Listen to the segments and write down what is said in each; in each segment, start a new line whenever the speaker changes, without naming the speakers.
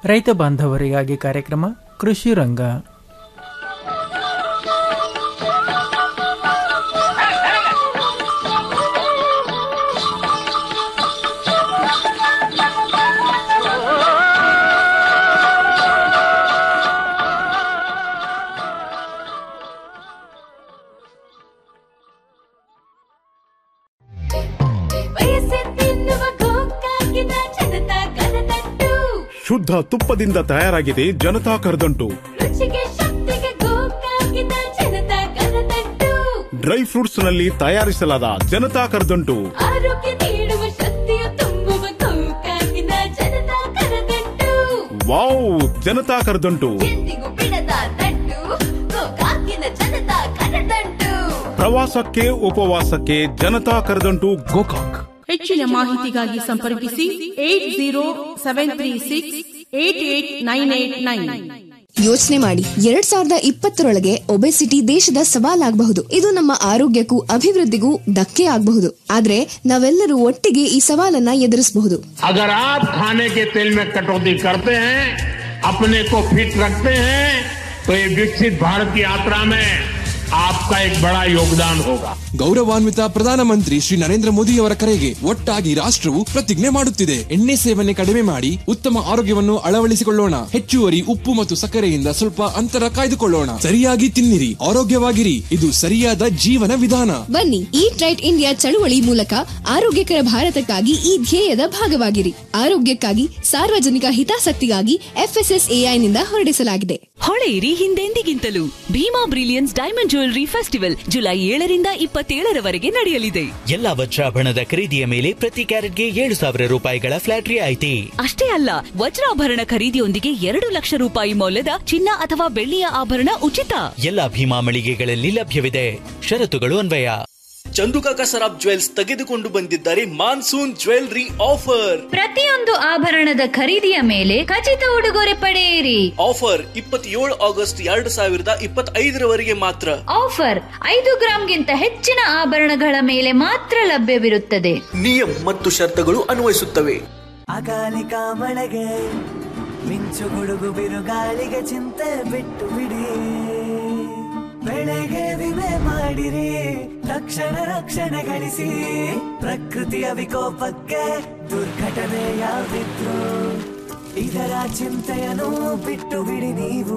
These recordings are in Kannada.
ರೈತ ಬಾಂಧವರಿಗಾಗಿ ಕಾರ್ಯಕ್ರಮ ಕೃಷಿ ರಂಗ
ವಯಸ್ಸೆತ್ತಿನ್ನುವ ಗೋಕಾಕಿನ ಜನತಾ ಕರತಟ್ಟು
ಶುದ್ಧ ತುಪ್ಪದಿಂದ ತಯಾರಾಗಿದೆ ಜನತಾ ಕರ್ದಂಟು
ರುಚಿಗೆ ಶಕ್ತಿಗೆ ಗೋಕಾಕಿನ ಜನತಾ ಕರತಟ್ಟು
ಡ್ರೈ ಫ್ರೂಟ್ಸ್ ನಲ್ಲಿ ತಯಾರಿಸಲಾದ ಜನತಾ ಕರ್ದಂಟು
ಆರೋಗ್ಯ ನೀಡುವ ಶಕ್ತಿಯ ತುಂಬುವ ಗೋಕಾಕಿನ ಜನತಾ ಕರತಟ್ಟು
ವಾವ್ ಜನತಾ ಕರ್ದಂಟು
ಎಂದಿಗೂ ಬಿಡದ ತಟ್ಟು ಗೋಕಾಕಿನ ಜನತಾ ಕರತಟ್ಟು
ಪ್ರವಾಸಕ್ಕೆ ಉಪವಾಸಕ್ಕೆ ಜನತಾ ಕರ್ದಂಟು ಗೋಕಾಕ್
ಹೆಚ್ಚಿನ ಮಾಹಿತಿಗಾಗಿ ಸಂಪರ್ಕಿಸಿ eight zero seven three six eight eight nine eight nine
ಯೋಚನೆ ಮಾಡಿ ಎರಡ್ ಸಾವಿರದ ಇಪ್ಪತ್ತರೊಳಗೆ ಒಬೆಸಿಟಿ ದೇಶದ ಸವಾಲಾಗಬಹುದು ಇದು ನಮ್ಮ ಆರೋಗ್ಯಕ್ಕೂ ಅಭಿವೃದ್ಧಿಗೂ ಧಕ್ಕೆ ಆಗಬಹುದು ಆದ್ರೆ ನಾವೆಲ್ಲರೂ ಒಟ್ಟಿಗೆ ಈ ಸವಾಲನ್ನ ಎದುರಿಸಬಹುದು
अगर आप खाने के तेल में कटौती करते हैं अपने को फिट रखते हैं तो ये विकसित भारत की यात्रा में आपका एक बड़ा योगदान होगा
ಗೌರವಾನ್ವಿತ ಪ್ರಧಾನಮಂತ್ರಿ ಶ್ರೀ ನರೇಂದ್ರ ಮೋದಿಯವರ ಕರೆಗೆ ಒಟ್ಟಾಗಿ ರಾಷ್ಟ್ರವು ಪ್ರತಿಜ್ಞೆ ಮಾಡುತ್ತಿದೆ ಎಣ್ಣೆ ಸೇವನೆ ಕಡಿಮೆ ಮಾಡಿ ಉತ್ತಮ ಆರೋಗ್ಯವನ್ನು ಅಳವಡಿಸಿಕೊಳ್ಳೋಣ ಹೆಚ್ಚುವರಿ ಉಪ್ಪು ಮತ್ತು ಸಕ್ಕರೆಯಿಂದ ಸ್ವಲ್ಪ ಅಂತರ ಕಾಯ್ದುಕೊಳ್ಳೋಣ ಸರಿಯಾಗಿ ತಿನ್ನಿರಿ ಆರೋಗ್ಯವಾಗಿರಿ ಇದು ಸರಿಯಾದ ಜೀವನ ವಿಧಾನ
ಬನ್ನಿ ಈಟ್ ರೈಟ್ ಇಂಡಿಯಾ ಚಳುವಳಿ ಮೂಲಕ ಆರೋಗ್ಯಕರ ಭಾರತಕ್ಕಾಗಿ ಈ ಧ್ಯೇಯದ ಭಾಗವಾಗಿರಿ ಆರೋಗ್ಯಕ್ಕಾಗಿ ಸಾರ್ವಜನಿಕ ಹಿತಾಸಕ್ತಿಗಾಗಿ ಎಫ್ಎಸ್ಎಸ್ಎಐ ನಿಂದ ಹೊರಡಿಸಲಾಗಿದೆ
ಹೊಳೆಯಿರಿ ಹಿಂದೆಂದಿಗಿಂತಲೂ Bhima brilliance diamond jewellery festival July ಏಳರಿಂದ ಇಪ್ಪತ್ತೇಳರವರೆಗೆ ನಡೆಯಲಿದೆ
ಎಲ್ಲ ವಜ್ರಾಭರಣದ ಖರೀದಿಯ ಮೇಲೆ ಪ್ರತಿ ಕ್ಯಾರೆಟ್ಗೆ ಏಳು ಸಾವಿರ ರೂಪಾಯಿಗಳ ಫ್ಲಾಟ್ ರಿಯಾಯಿತಿ
ಅಷ್ಟೇ ಅಲ್ಲ ವಜ್ರಾಭರಣ ಖರೀದಿಯೊಂದಿಗೆ ಎರಡು ಲಕ್ಷ ರೂಪಾಯಿ ಮೌಲ್ಯದ ಚಿನ್ನ ಅಥವಾ ಬೆಳ್ಳಿಯ ಆಭರಣ ಉಚಿತ
ಎಲ್ಲ ಭೀಮಾ ಮಳಿಗೆಗಳಲ್ಲಿ ಲಭ್ಯವಿದೆ ಷರತ್ತುಗಳು ಅನ್ವಯ
ಚಂದುಕಾಕ ಸರಾಬ್ ಜ್ವೆಲ್ಸ್ ತೆಗೆದುಕೊಂಡು ಬಂದಿದ್ದಾರೆ ಮಾನ್ಸೂನ್ ಜ್ವೆಲ್ರಿ ಆಫರ್
ಪ್ರತಿಯೊಂದು ಆಭರಣದ ಖರೀದಿಯ ಮೇಲೆ ಖಚಿತ ಉಡುಗೊರೆ ಪಡೆಯಿರಿ
ಆಫರ್ ಇಪ್ಪತ್ತೇಳು ಆಗಸ್ಟ್ ಎರಡು ಸಾವಿರದ ಇಪ್ಪತ್ತೈದರವರೆಗೆ ಮಾತ್ರ
ಆಫರ್ ಐದು ಗ್ರಾಂಗಿಂತ ಹೆಚ್ಚಿನ ಆಭರಣಗಳ ಮೇಲೆ ಮಾತ್ರ ಲಭ್ಯವಿರುತ್ತದೆ
ನಿಯಮ ಮತ್ತು ಷರತ್ತುಗಳು ಅನ್ವಯಿಸುತ್ತವೆ
ಅಕಾಲಿಕ ಮಳೆಗೆ ಮಿಂಚು ಗುಡುಗು ಬಿರುಗಾಳಿಗೆ ಚಿಂತೆ ಬಿಟ್ಟು ಬಿಡಿ ಬೆಳೆಗೆ ವಿಮೆ ಮಾಡಿರಿ ತಕ್ಷಣ ರಕ್ಷಣೆ ಗಳಿಸಿ ಪ್ರಕೃತಿಯ ವಿಕೋಪಕ್ಕೆ ದುರ್ಘಟನೆ ಯಾವಿದ್ರು ಇದರ ಚಿಂತೆಯನ್ನು ಬಿಟ್ಟು ಬಿಡಿ ನೀವು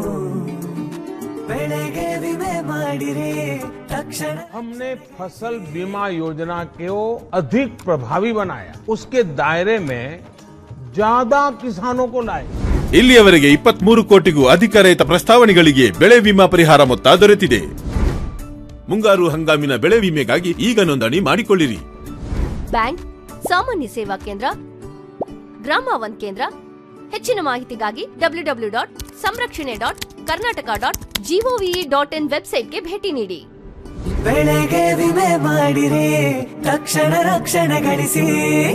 ಬೆಳೆಗೆ ವಿಮೆ ಮಾಡಿರಿ ತಕ್ಷಣ
हमने फसल बीमा योजना को अधिक प्रभावी बनाया उसके दायरे में ज्यादा किसानों को लाए
ಇಲ್ಲಿಯವರೆಗೆ ಇಪ್ಪತ್ಮೂರು ಕೋಟಿಗೂ ಅಧಿಕ ರೈತ ಪ್ರಸ್ತಾವನೆಗಳಿಗೆ ಬೆಳೆ ವಿಮಾ ಪರಿಹಾರ ಮೊತ್ತ ದೊರೆತಿದೆ ಮುಂಗಾರು ಹಂಗಾಮಿನ ಬೆಳೆ ವಿಮೆಗಾಗಿ ಈಗ ನೋಂದಣಿ ಮಾಡಿಕೊಳ್ಳಿರಿ
ಬ್ಯಾಂಕ್ ಸಾಮಾನ್ಯ ಸೇವಾ ಕೇಂದ್ರ ಗ್ರಾಮ ಒನ್ ಕೇಂದ್ರ ಹೆಚ್ಚಿನ ಮಾಹಿತಿಗಾಗಿ ಡಬ್ಲ್ಯೂ ಡಬ್ಲ್ಯೂ ಡಾಟ್ ಸಂರಕ್ಷಣೆ dot Karnataka dot GOV dot in ವೆಬ್ಸೈಟ್ಗೆ ಭೇಟಿ ನೀಡಿ
ಬೆಳೆಗೆ ವಿಮೆ ಮಾಡಿರಿ ತಕ್ಷಣ ರಕ್ಷಣೆ ಗಳಿಸಿ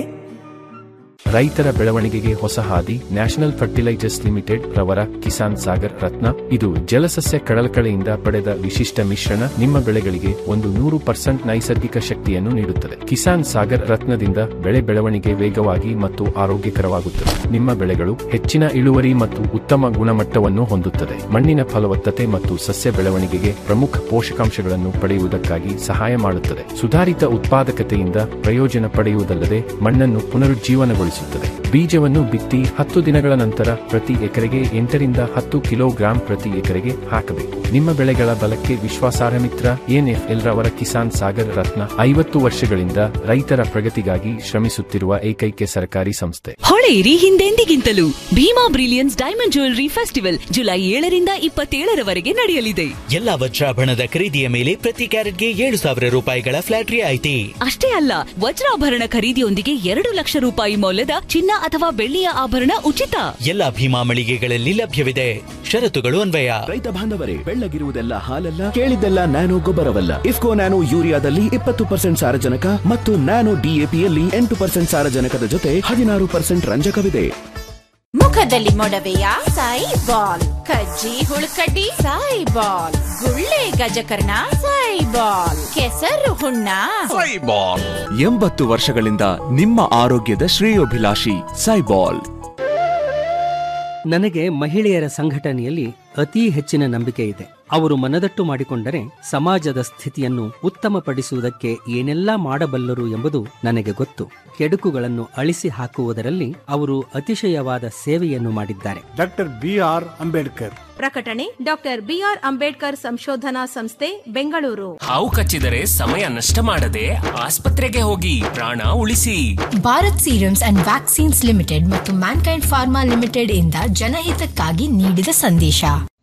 ರೈತರ ಬೆಳವಣಿಗೆಗೆ ಹೊಸ ಹಾದಿ ನ್ಯಾಷನಲ್ ಫರ್ಟಿಲೈಜರ್ಸ್ ಲಿಮಿಟೆಡ್ ರವರ ಕಿಸಾನ್ ಸಾಗರ್ ರತ್ನ ಇದು ಜಲಸಸ್ಯ ಕಡಲಕಳೆಯಿಂದ ಪಡೆದ ವಿಶಿಷ್ಟ ಮಿಶ್ರಣ ನಿಮ್ಮ ಬೆಳೆಗಳಿಗೆ ಒಂದು ನೂರು ಪರ್ಸೆಂಟ್ ನೈಸರ್ಗಿಕ ಶಕ್ತಿಯನ್ನು ನೀಡುತ್ತದೆ ಕಿಸಾನ್ ಸಾಗರ್ ರತ್ನದಿಂದ ಬೆಳೆ ಬೆಳವಣಿಗೆ ವೇಗವಾಗಿ ಮತ್ತು ಆರೋಗ್ಯಕರವಾಗುತ್ತದೆ ನಿಮ್ಮ ಬೆಳೆಗಳು ಹೆಚ್ಚಿನ ಇಳುವರಿ ಮತ್ತು ಉತ್ತಮ ಗುಣಮಟ್ಟವನ್ನು ಹೊಂದುತ್ತದೆ ಮಣ್ಣಿನ ಫಲವತ್ತತೆ ಮತ್ತು ಸಸ್ಯ ಬೆಳವಣಿಗೆಗೆ ಪ್ರಮುಖ ಪೋಷಕಾಂಶಗಳನ್ನು ಪಡೆಯುವುದಕ್ಕಾಗಿ ಸಹಾಯ ಮಾಡುತ್ತದೆ ಸುಧಾರಿತ ಉತ್ಪಾದಕತೆಯಿಂದ ಪ್ರಯೋಜನ ಪಡೆಯುವುದಲ್ಲದೆ ಮಣ್ಣನ್ನು ಪುನರುಜ್ಜೀವನಗೊಳಿಸುತ್ತದೆ ಬೀಜವನ್ನು ಬಿತ್ತಿ ಹತ್ತು ದಿನಗಳ ನಂತರ ಪ್ರತಿ ಎಕರೆಗೆ ಎಂಟರಿಂದ ಹತ್ತು ಕಿಲೋಗ್ರಾಂ ಪ್ರತಿ ಎಕರೆಗೆ ಹಾಕಬೇಕು ನಿಮ್ಮ ಬೆಳೆಗಳ ಬಲಕ್ಕೆ ವಿಶ್ವಾಸಾರ್ಹ ಮಿತ್ರ ಎನ್ಎಫ್ಎಲ್ ರವರ ಕಿಸಾನ್ ಸಾಗರ್ ರತ್ನ ಐವತ್ತು ವರ್ಷಗಳಿಂದ ರೈತರ ಪ್ರಗತಿಗಾಗಿ ಶ್ರಮಿಸುತ್ತಿರುವ ಏಕೈಕ ಸರ್ಕಾರಿ ಸಂಸ್ಥೆ
ಹೊಳೆಯಿರಿ ಹಿಂದೆಂದಿಗಿಂತಲೂ Bhima brilliance diamond jewellery festival July ಏಳರಿಂದ ಇಪ್ಪತ್ತೇಳರವರೆಗೆ ನಡೆಯಲಿದೆ
ಎಲ್ಲ ವಜ್ರಾಭರಣದ ಖರೀದಿಯ ಮೇಲೆ ಪ್ರತಿ ಕ್ಯಾರೆಟ್ಗೆ ಏಳು ಸಾವಿರ ರೂಪಾಯಿಗಳ ಫ್ಲಾಟ್ ರಿಯಾಯಿತಿ
ಅಷ್ಟೇ ಅಲ್ಲ ವಜ್ರಾಭರಣ ಖರೀದಿಯೊಂದಿಗೆ ಎರಡು ಲಕ್ಷ ರೂಪಾಯಿ ಮೌಲ್ಯದ ಚಿನ್ನ ಅಥವಾ ಬೆಳ್ಳಿಯ ಆಭರಣ ಉಚಿತ
ಎಲ್ಲ ಭೀಮಾ ಮಳಿಗೆಗಳಲ್ಲಿ ಲಭ್ಯವಿದೆ ಷರತ್ತುಗಳು ಅನ್ವಯ
ರೈತ ಬಾಂಧವರೇ ಬೆಳ್ಳಗಿರುವುದೆಲ್ಲ ಹಾಲಲ್ಲ ಕೇಳಿದ್ದೆಲ್ಲ ನ್ಯಾನೋ ಗೊಬ್ಬರವಲ್ಲ ಇಫ್ಕೋ ನ್ಯಾನೋ ಯೂರಿಯಾದಲ್ಲಿ ಇಪ್ಪತ್ತು ಪರ್ಸೆಂಟ್ ಸಾರಜನಕ ಮತ್ತು ನ್ಯಾನೋ ಡಿಎಪಿಯಲ್ಲಿ ಎಂಟು ಪರ್ಸೆಂಟ್ ಸಾರಜನಕದ ಜೊತೆ ಹದಿನಾರು ಪರ್ಸೆಂಟ್ ರಂಜಕವಿದೆ
ಮುಖದಲ್ಲಿ ಮೊಡವೆಯ ಸಾಯಿ ಬಾಲ್ ಕಜ್ಜಿ ಹುಳುಕಡ್ಡಿ ಸಾಯಿ ಬಾಲ್ ಗುಳ್ಳೆ ಗಜಕರ್ಣ ಸಾಯಿ ಬಾಲ್ ಕೆಸರು ಹುಣ್ಣ
ಎಂಬತ್ತು ವರ್ಷಗಳಿಂದ ನಿಮ್ಮ ಆರೋಗ್ಯದ ಶ್ರೇಯೋಭಿಲಾಷಿ ಸೈಬಾಲ್ ನನಗೆ ಮಹಿಳೆಯರ ಸಂಘಟನೆಯಲ್ಲಿ ಅತಿ ಹೆಚ್ಚಿನ ನಂಬಿಕೆ ಇದೆ ಅವರು ಮನದಟ್ಟು ಮಾಡಿಕೊಂಡರೆ ಸಮಾಜದ ಸ್ಥಿತಿಯನ್ನು ಉತ್ತಮಪಡಿಸುವುದಕ್ಕೆ ಏನೆಲ್ಲಾ ಮಾಡಬಲ್ಲರು ಎಂಬುದು ನನಗೆ ಗೊತ್ತು ಕೆಡುಕುಗಳನ್ನು ಅಳಿಸಿ ಹಾಕುವುದರಲ್ಲಿ ಅವರು ಅತಿಶಯವಾದ ಸೇವೆಯನ್ನು ಮಾಡಿದ್ದಾರೆ
ಡಾಕ್ಟರ್ ಬಿ ಆರ್ ಅಂಬೇಡ್ಕರ್
ಪ್ರಕಟಣೆ ಡಾಕ್ಟರ್ ಬಿಆರ್ ಅಂಬೇಡ್ಕರ್ ಸಂಶೋಧನಾ ಸಂಸ್ಥೆ ಬೆಂಗಳೂರು
ಹಾವು ಕಚ್ಚಿದರೆ ಸಮಯ ನಷ್ಟ ಮಾಡದೆ ಆಸ್ಪತ್ರೆಗೆ ಹೋಗಿ ಪ್ರಾಣ ಉಳಿಸಿ
Bharat serums and vaccines limited ಮತ್ತು ಮ್ಯಾನ್ಕೈಂಡ್ ಫಾರ್ಮಾ ಲಿಮಿಟೆಡ್ ಇಂದ ಜನಹಿತಕ್ಕಾಗಿ ನೀಡಿದ ಸಂದೇಶ